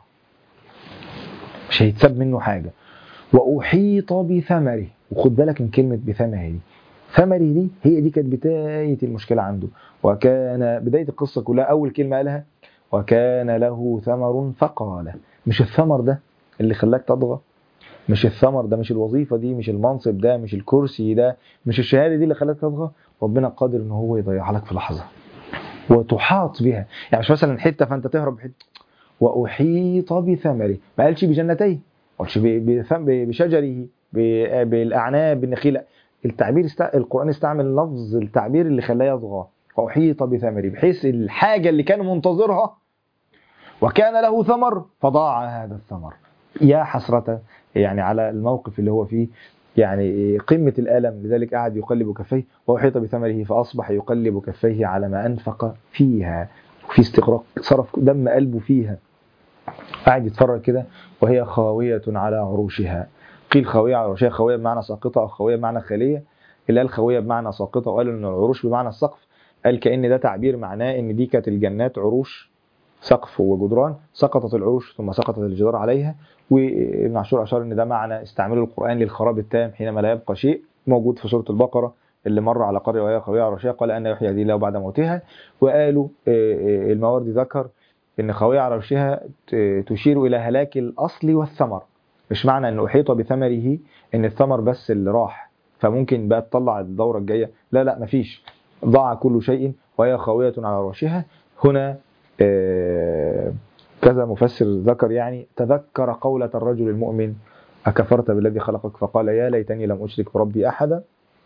مش هيتساب منه حاجه واحيط بثمره وخد بالك من كلمه بثمره دي ثمره دي هي دي كانت بدايه المشكله عنده وكان بدايه القصه كلها اول كلمه قالها وكان له ثمر فقال مش الثمر ده اللي خلاك تطغى مش الثمر ده مش الوظيفه دي مش المنصب ده مش الكرسي ده مش الشهاده دي اللي خلاك تطغى ربنا قادر ان هو يضيعها لك في لحظه وتحاط بها يعني مش مثلا حته فانت تهرب حته واحيط بثمره ما قالش بجنتيه ما قالش ب- بثم- بشجره ب- بالاعناب بالنخيل لا. التعبير است... القران استعمل لفظ التعبير اللي خلاه يطغى واحيط بثمره بحيث الحاجه اللي كان منتظرها وكان له ثمر فضاع هذا الثمر يا حسرة يعني على الموقف اللي هو فيه يعني قمة الألم لذلك قعد يقلب كفيه وأحيط بثمره فأصبح يقلب كفيه على ما أنفق فيها في استغراق صرف دم قلبه فيها قاعد يتفرج كده وهي خاوية على عروشها قيل خاوية على عروشها خاوية بمعنى ساقطة أو خاوية بمعنى خالية اللي قال خاوية بمعنى ساقطة وقال إن العروش بمعنى السقف قال كأن ده تعبير معناه إن دي كانت الجنات عروش سقف وجدران سقطت العروش ثم سقطت الجدار عليها وابن عاشور اشار ان ده معنى استعمال القران للخراب التام حينما لا يبقى شيء موجود في سوره البقره اللي مر على قريه وهي خاويه على عروشها قال ان يحيي هذه الله بعد موتها وقالوا آه، آه، الماوردي ذكر ان خاويه على عروشها ت- تشير الى هلاك الاصل والثمر مش معنى انه احيط بثمره ان الثمر بس اللي راح فممكن بقى تطلع الدوره الجايه لا لا مفيش ضاع كل شيء وهي خاويه على عروشها هنا آه، كذا مفسر ذكر يعني تذكر قولة الرجل المؤمن أكفرت بالذي خلقك فقال يا ليتني لم أشرك بربي أحدا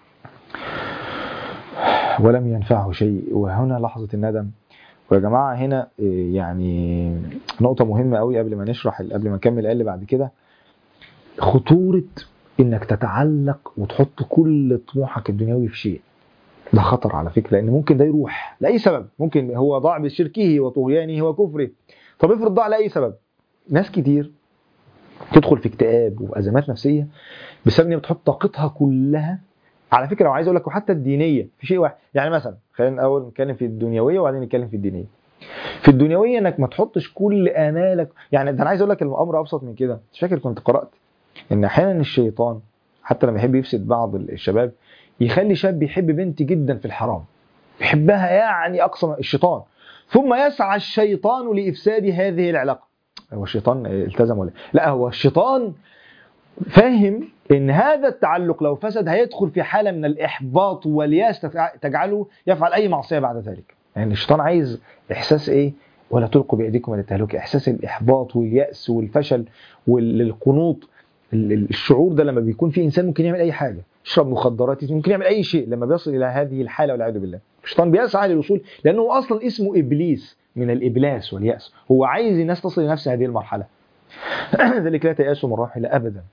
ولم ينفعه شيء وهنا لحظة الندم ويا جماعة هنا إيه، يعني نقطة مهمة قوي قبل ما نشرح قبل ما نكمل اللي بعد كده خطورة انك تتعلق وتحط كل طموحك الدنيوي في شيء ده خطر على فكرة لان ممكن ده يروح لأي سبب ممكن هو ضاع بشركه وطغيانه وكفره طب افرض ضاع لأي سبب ناس كتير تدخل في اكتئاب وازمات نفسيه بسبب ان هي بتحط طاقتها كلها على فكره وعايز اقول لك وحتى الدينيه في شيء واحد يعني مثلا خلينا الاول نتكلم في الدنيويه وبعدين نتكلم في الدينيه في الدنيويه انك ما تحطش كل امالك يعني ده انا عايز اقول لك الامر ابسط من كده مش فاكر كنت قرات ان احيانا الشيطان حتى لما يحب يفسد بعض الشباب يخلي شاب يحب بنت جدا في الحرام يحبها يعني اقصى الشيطان ثم يسعى الشيطان لافساد هذه العلاقه هو الشيطان التزم ولا لا هو الشيطان فاهم ان هذا التعلق لو فسد هيدخل في حاله من الاحباط والياس تجعله يفعل اي معصيه بعد ذلك يعني الشيطان عايز احساس ايه ولا تلقوا بايديكم الى التهلكه احساس الاحباط والياس والفشل والقنوط الشعور ده لما بيكون في انسان ممكن يعمل اي حاجه يشرب مخدرات ممكن يعمل اي شيء لما بيصل الى هذه الحاله والعياذ بالله الشيطان بيسعى للوصول لانه اصلا اسمه ابليس من الابلاس والياس هو عايز الناس تصل لنفس هذه المرحله ذلك لا تيأسوا من روح الله ابدا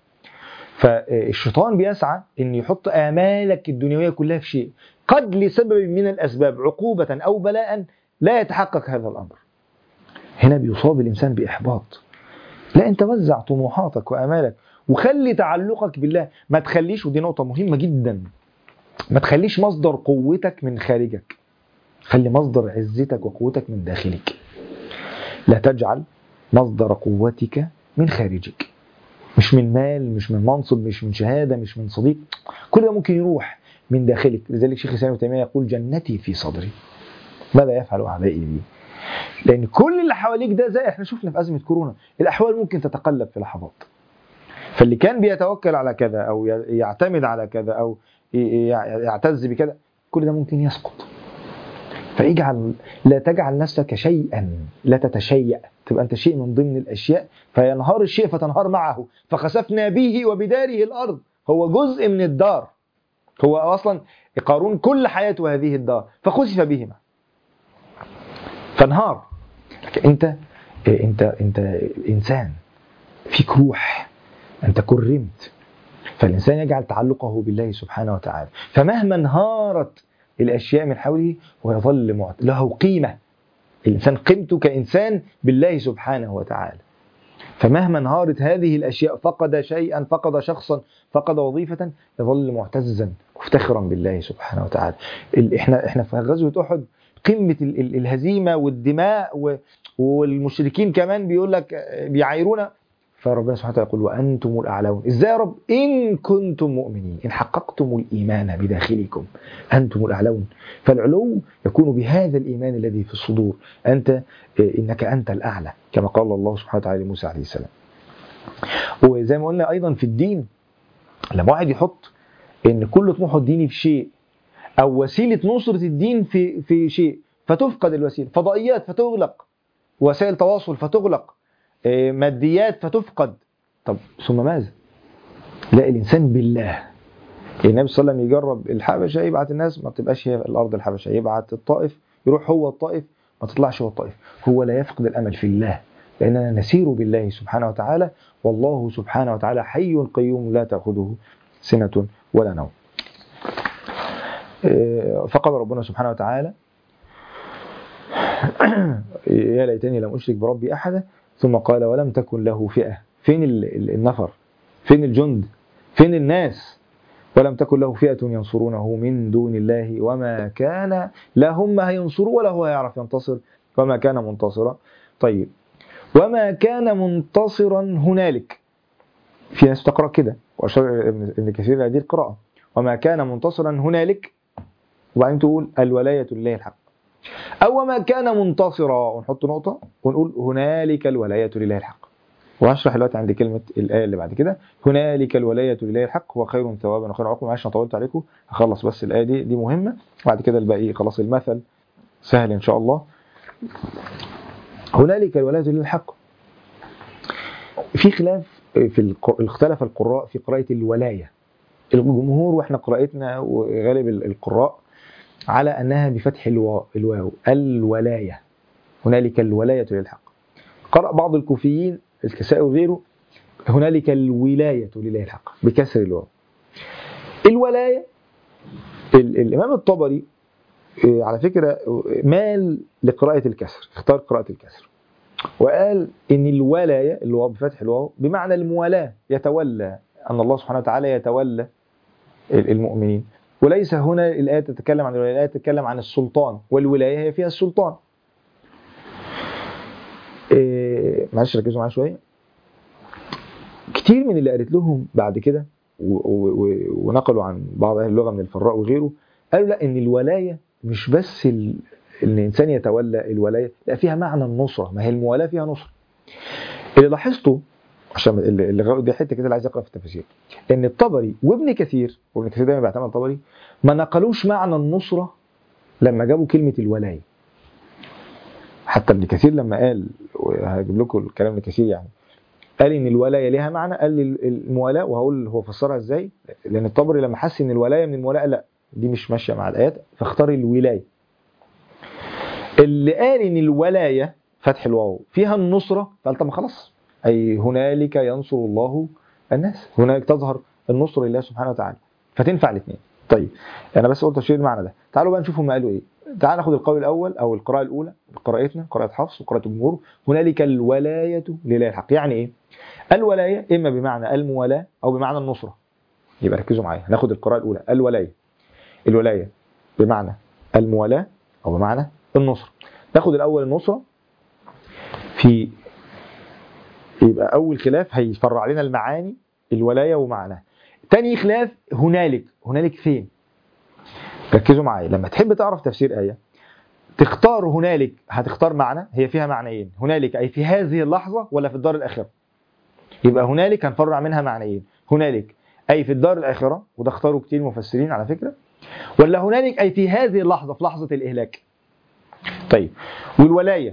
فالشيطان بيسعى ان يحط امالك الدنيويه كلها في شيء قد لسبب من الاسباب عقوبه او بلاء لا يتحقق هذا الامر هنا بيصاب الانسان باحباط لا انت وزع طموحاتك وامالك وخلي تعلقك بالله ما تخليش ودي نقطه مهمه جدا ما تخليش مصدر قوتك من خارجك خلي مصدر عزتك وقوتك من داخلك لا تجعل مصدر قوتك من خارجك مش من مال مش من منصب مش من شهاده مش من صديق كل ده ممكن يروح من داخلك لذلك شيخ الاسلام ابن تيميه يقول جنتي في صدري ماذا يفعل اعدائي بي لان كل اللي حواليك ده زي احنا شفنا في ازمه كورونا الاحوال ممكن تتقلب في لحظات فاللي كان بيتوكل على كذا او ي- يعتمد على كذا او ي- ي- يعتز بكذا كل ده ممكن يسقط فاجعل لا تجعل نفسك شيئا لا تتشيأ تبقى انت شيء من ضمن الاشياء فينهار الشيء فتنهار معه فخسفنا به وبداره الارض هو جزء من الدار هو اصلا قارون كل حياته هذه الدار فخسف بهما فانهار لكن انت انت انت انسان فيك روح انت كرمت فالانسان يجعل تعلقه بالله سبحانه وتعالى فمهما انهارت الاشياء من حوله ويظل معت... له قيمه الانسان قيمته كانسان بالله سبحانه وتعالى فمهما انهارت هذه الاشياء فقد شيئا فقد شخصا فقد وظيفه يظل معتزا مفتخرا بالله سبحانه وتعالى ال- احنا احنا في غزوه احد قمه ال- ال- الهزيمه والدماء و- والمشركين كمان بيقول لك آه، بيعايرونا فربنا سبحانه وتعالى يقول وانتم الاعلون ازاي يا رب ان كنتم مؤمنين ان حققتم الايمان بداخلكم انتم الاعلون فالعلو يكون بهذا الايمان الذي في الصدور انت آه، انك انت الاعلى كما قال الله سبحانه وتعالى لموسى عليه السلام وزي ما قلنا ايضا في الدين لما واحد يحط ان كل طموحه الديني في شيء او وسيله نصره الدين في في شيء فتفقد الوسيله فضائيات فتغلق وسائل تواصل فتغلق إيه، ماديات فتفقد طب ثم ماذا لا الانسان بالله النبي صلى الله عليه وسلم يجرب الحبشه يبعت الناس ما تبقاش هي الارض الحبشه يبعت الطائف يروح هو الطائف ما تطلعش هو الطائف هو لا يفقد الامل في الله لاننا نسير بالله سبحانه وتعالى والله سبحانه وتعالى حي قيوم لا تاخذه سنه ولا نوم إيه، فقال ربنا سبحانه وتعالى يا ليتني لم اشرك بربي احدا ثم قال ولم تكن له فئه فين ال- ال- النفر فين الجند فين الناس ولم تكن له فئه ينصرونه من دون الله وما كان لا هم هينصروا ولا هو يعرف ينتصر وما كان منتصرا طيب وما كان منتصرا هنالك في ناس تقرا كده واشار ابن ابن كثير إلى هذه القراءه وما كان منتصرا هنالك وبعدين تقول الولايه لله الحق أو ما كان منتصرا ونحط نقطة ونقول هنالك الولاية لله الحق وهشرح دلوقتي عند كلمة الآية اللي بعد كده هنالك الولاية لله الحق هو خير ثوابا وخير عقبا معلش أنا طولت عليكم هخلص بس الآية دي دي مهمة بعد كده الباقي خلاص المثل سهل إن شاء الله هنالك الولاية لله الحق في خلاف في الق- اختلف القراء في قراءة الولاية الجمهور واحنا قراءتنا وغالب القراء على انها بفتح الواو الواو الولايه هنالك الولايه للحق قرأ بعض الكوفيين الكسائي وغيره هنالك الولايه لله الحق بكسر الواو الولايه ال- الامام الطبري آه، على فكره مال لقراءه الكسر اختار قراءه الكسر وقال ان الولايه اللي هو بفتح الواو بمعنى الموالاه يتولى ان الله سبحانه وتعالى يتولى المؤمنين وليس هنا الآية تتكلم عن الولاية الآية تتكلم عن السلطان والولاية هي فيها السلطان إيه معلش ركزوا معايا شوية كتير من اللي قريت لهم بعد كده و- و- و- ونقلوا عن بعض أهل اللغة من الفراء وغيره قالوا لا إن الولاية مش بس ال... إن الإنسان يتولى الولاية لا فيها معنى النصرة ما هي الموالاة فيها نصرة اللي لاحظته عشان اللي اللي- دي حته كده اللي عايز اقرا في التفاسير ان الطبري وابن كثير وابن كثير دايما بيعتمد الطبري ما نقلوش معنى النصره لما جابوا كلمه الولايه حتى ابن كثير لما قال وهجيب لكم الكلام ابن كثير يعني قال ان الولايه ليها معنى قال لي الموالاه وهقول هو فسرها ازاي لان الطبري لما حس ان الولايه من الموالاه لا دي مش ماشيه مع الايات فاختار الولايه اللي قال ان الولايه فتح الواو فيها النصره فقال طب ما خلاص اي هنالك ينصر الله الناس هنالك تظهر النصر لله سبحانه وتعالى فتنفع الاثنين طيب انا بس قلت اشير المعنى ده تعالوا بقى نشوف هم قالوا ايه تعال ناخد القول الاول او القراءه الاولى قراءتنا قراءه حفص وقراءه الجمهور هنالك الولايه لله الحق يعني ايه الولايه اما بمعنى الموالاه او بمعنى النصره يبقى ركزوا معايا هناخد القراءه الاولى الولايه الولايه بمعنى الموالاه او بمعنى النصره ناخد الاول النصره في يبقى اول خلاف هيفرع لنا المعاني الولايه ومعناها تاني خلاف هنالك هنالك فين ركزوا معايا لما تحب تعرف تفسير ايه تختار هنالك هتختار معنى هي فيها معنيين هنالك أي في هذه اللحظة ولا في الدار الآخرة يبقى هنالك هنفرع منها معنيين هنالك أي في الدار الآخرة وده اختاروا كتير مفسرين على فكرة ولا هنالك أي في هذه اللحظة في لحظة الإهلاك طيب والولاية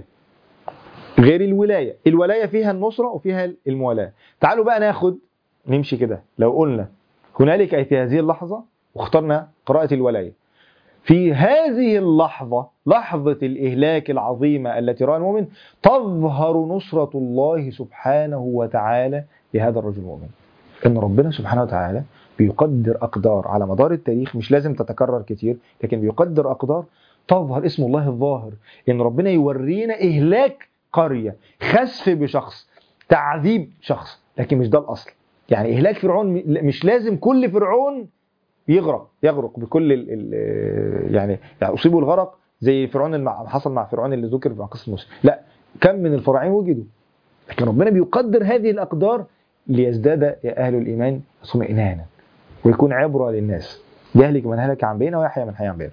غير الولاية الولاية فيها النصرة وفيها الموالاة تعالوا بقى ناخد نمشي كده لو قلنا هنالك أي في هذه اللحظة واخترنا قراءة الولاية في هذه اللحظة لحظة الإهلاك العظيمة التي رأى المؤمن تظهر نصرة الله سبحانه وتعالى لهذا الرجل المؤمن إن ربنا سبحانه وتعالى بيقدر أقدار على مدار التاريخ مش لازم تتكرر كتير لكن بيقدر أقدار تظهر اسم الله الظاهر إن ربنا يورينا إهلاك قرية خسف بشخص تعذيب شخص لكن مش ده الأصل يعني إهلاك فرعون مش لازم كل فرعون يغرق يغرق بكل ال ال يعني يعني اصيبوا الغرق زي فرعون اللي حصل مع فرعون اللي ذكر في قصه موسى لا كم من الفراعين وجدوا لكن ربنا بيقدر هذه الاقدار ليزداد اهل الايمان اطمئنانا ويكون عبره للناس يهلك من هلك عن بينه ويحيى من حي عن بينه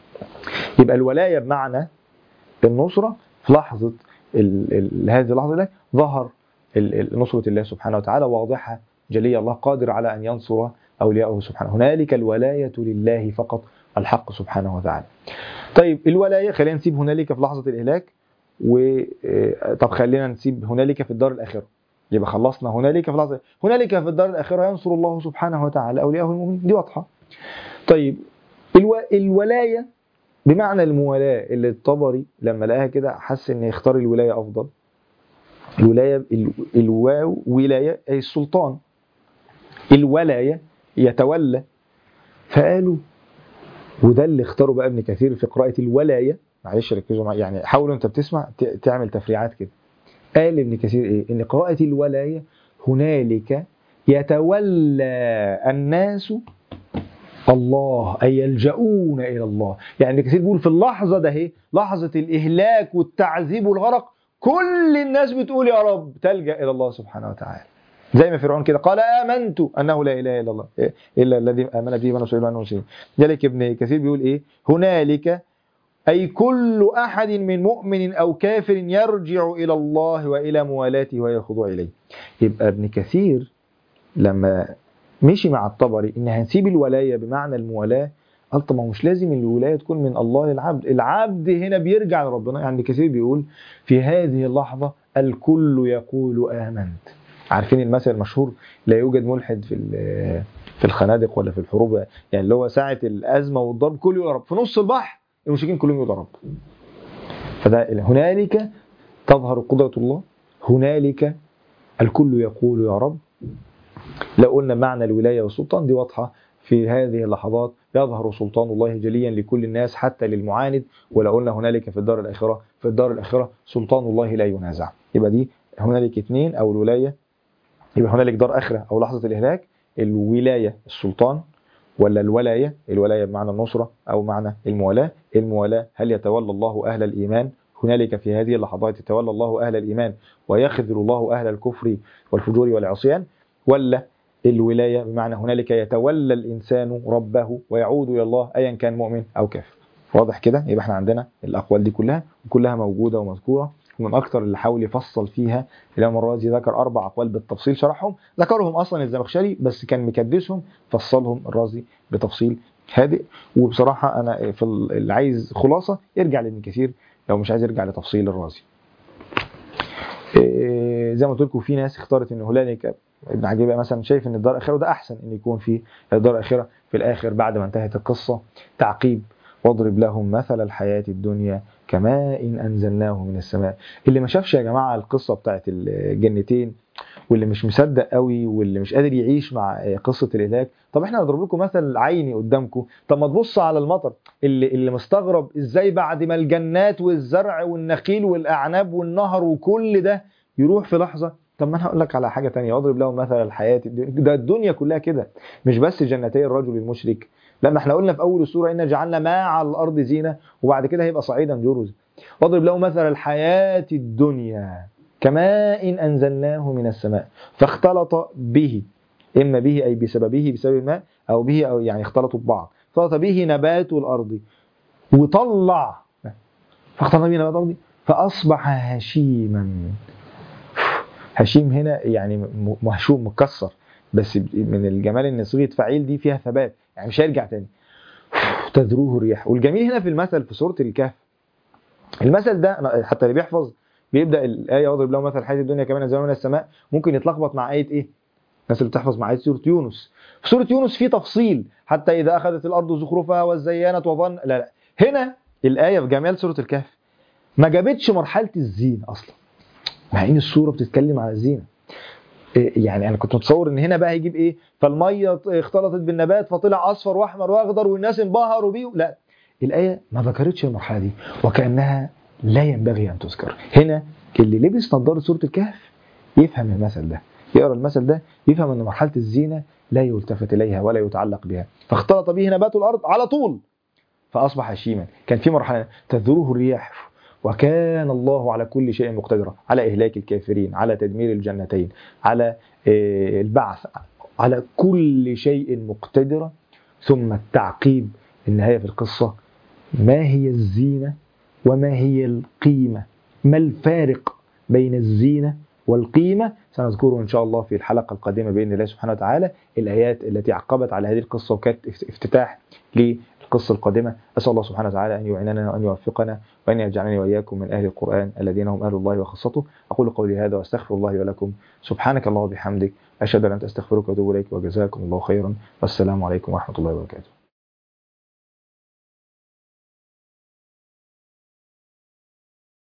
يبقى الولايه بمعنى النصره في لحظه ال ال هذه اللحظه ده ظهر نصره الله سبحانه وتعالى واضحه جليه الله قادر على ان ينصر أولياءه سبحانه هنالك الولاية لله فقط الحق سبحانه وتعالى طيب الولاية خلينا نسيب هنالك في لحظة الإهلاك و طب خلينا نسيب هنالك في الدار الآخرة يبقى خلصنا هنالك في لحظة هنالك في الدار الآخرة ينصر الله سبحانه وتعالى أولياءه المؤمنين دي واضحة طيب الو... الولاية بمعنى الموالاة اللي الطبري لما لقاها كده حس ان يختار الولاية أفضل الولاية ال... الواو ولاية أي السلطان الولاية يتولى فقالوا وده اللي اختاروا بقى ابن كثير في قراءة الولاية معلش ركزوا معايا يعني حاولوا انت بتسمع تعمل تفريعات كده قال ابن كثير ايه ان قراءة الولاية هنالك يتولى الناس الله أي يلجؤون إلى الله يعني ابن كثير بيقول في اللحظة ده اهي لحظة الإهلاك والتعذيب والغرق كل الناس بتقول يا رب تلجأ إلى الله سبحانه وتعالى زي ما فرعون كده قال آمنت أنه لا إله إلا الله إلا الذي آمن به من سليمان وسليم ذلك ابن كثير بيقول إيه هنالك أي كل أحد من مؤمن أو كافر يرجع إلى الله وإلى موالاته ويخضع إليه يبقى ابن كثير لما مشي مع الطبري إن هنسيب الولاية بمعنى الموالاة قال طب ما مش لازم الولاية تكون من الله للعبد العبد هنا بيرجع لربنا يعني ابن كثير بيقول في هذه اللحظة الكل يقول آمنت عارفين المثل المشهور لا يوجد ملحد في في الخنادق ولا في الحروب يعني اللي هو ساعة الأزمة والضرب كله يقول رب في نص البحر المشركين كلهم يقولوا رب فده هنالك تظهر قدرة الله هنالك الكل يقول يا رب لو قلنا معنى الولاية والسلطان دي واضحة في هذه اللحظات يظهر سلطان الله جليا لكل الناس حتى للمعاند ولو قلنا هنالك في الدار الآخرة في الدار الآخرة سلطان الله لا ينازع يبقى دي هنالك اثنين أو الولاية يبقى هنالك دار آخرة أو لحظة الإهلاك الولاية السلطان ولا الولاية الولاية بمعنى النصرة أو معنى الموالاة الموالاة هل يتولى الله أهل الإيمان هنالك في هذه اللحظات يتولى الله أهل الإيمان ويخذل الله أهل الكفر والفجور والعصيان ولا الولاية بمعنى هنالك يتولى الإنسان ربه ويعود إلى الله أيا كان مؤمن أو كافر واضح كده يبقى احنا عندنا الأقوال دي كلها وكلها موجودة ومذكورة ومن أكثر اللي حاول يفصل فيها الإمام الرازي ذكر أربع أقوال بالتفصيل شرحهم ذكرهم أصلا الزمخشري بس كان مكدسهم فصلهم الرازي بتفصيل هادئ وبصراحة أنا في اللي عايز خلاصة يرجع لابن كثير لو مش عايز يرجع لتفصيل الرازي زي ما قلت لكم في ناس اختارت ان هنالك ابن عجيبة مثلا شايف ان الدار الاخره ده احسن ان يكون في الدار الاخره في الاخر بعد ما انتهت القصه تعقيب واضرب لهم مثل الحياه الدنيا كماء إن أنزلناه من السماء اللي ما شافش يا جماعة القصة بتاعت الجنتين واللي مش مصدق قوي واللي مش قادر يعيش مع قصة الإهلاك طب احنا نضرب لكم مثل عيني قدامكم طب ما تبص على المطر اللي, اللي مستغرب ازاي بعد ما الجنات والزرع والنخيل والأعناب والنهر وكل ده يروح في لحظة طب ما انا هقول لك على حاجة تانية واضرب لهم مثل الحياة ده الدنيا كلها كده مش بس جنتي الرجل المشرك لا ما احنا قلنا في اول السوره ان جعلنا ما على الارض زينه وبعد كده هيبقى صعيدا جرز واضرب له مثل الحياه الدنيا كماء إن انزلناه من السماء فاختلط به اما به اي بسببه بسبب الماء او به او يعني اختلطوا ببعض اختلط به نبات الارض وطلع فاختلط به نبات الارض فاصبح هشيما هشيم هنا يعني م- مهشوم مكسر بس من الجمال ان صيغه فعيل دي فيها ثبات يعني مش هيرجع تاني تذروه الرياح والجميل هنا في المثل في سوره الكهف المثل ده أنا- حتى اللي بيحفظ بيبدا الايه واضرب لهم مثل الحياه الدنيا كمان انزلنا من السماء ممكن يتلخبط مع ايه ايه الناس اللي بتحفظ مع ايه سوره يونس في سوره يونس في تفصيل حتى اذا اخذت الارض زخرفها وزينت وظن لا لا هنا الايه في جمال سوره الكهف ما جابتش مرحله الزينه اصلا مع ان السوره بتتكلم على الزينه إيه يعني انا كنت متصور ان هنا بقى هيجيب ايه فالميه اختلطت بالنبات فطلع اصفر واحمر واخضر والناس انبهروا بيه لا الايه ما ذكرتش المرحله دي وكانها لا ينبغي ان تذكر هنا اللي لبس نظاره سوره الكهف يفهم المثل ده يقرا المثل ده يفهم ان مرحله الزينه لا يلتفت اليها ولا يتعلق بها فاختلط به نبات الارض على طول فاصبح هشيما كان في مرحله تذروه الرياح وكان الله على كل شيء مقتدرا على اهلاك الكافرين على تدمير الجنتين على آه، البعث على كل شيء مقتدرا ثم التعقيب النهايه في القصه ما هي الزينه وما هي القيمه ما الفارق بين الزينه والقيمه سنذكره ان شاء الله في الحلقه القادمه باذن الله سبحانه وتعالى الايات التي عقبت على هذه القصه وكانت افتتاح للقصه القادمه اسال الله سبحانه وتعالى ان يعيننا وان يوفقنا وان يجعلني واياكم من اهل القران الذين هم اهل الله وخاصته اقول قولي هذا واستغفر الله ولكم سبحانك اللهم وبحمدك اشهد ان لا اله الا انت استغفرك واتوب اليك وجزاكم الله خيرا والسلام عليكم ورحمه الله وبركاته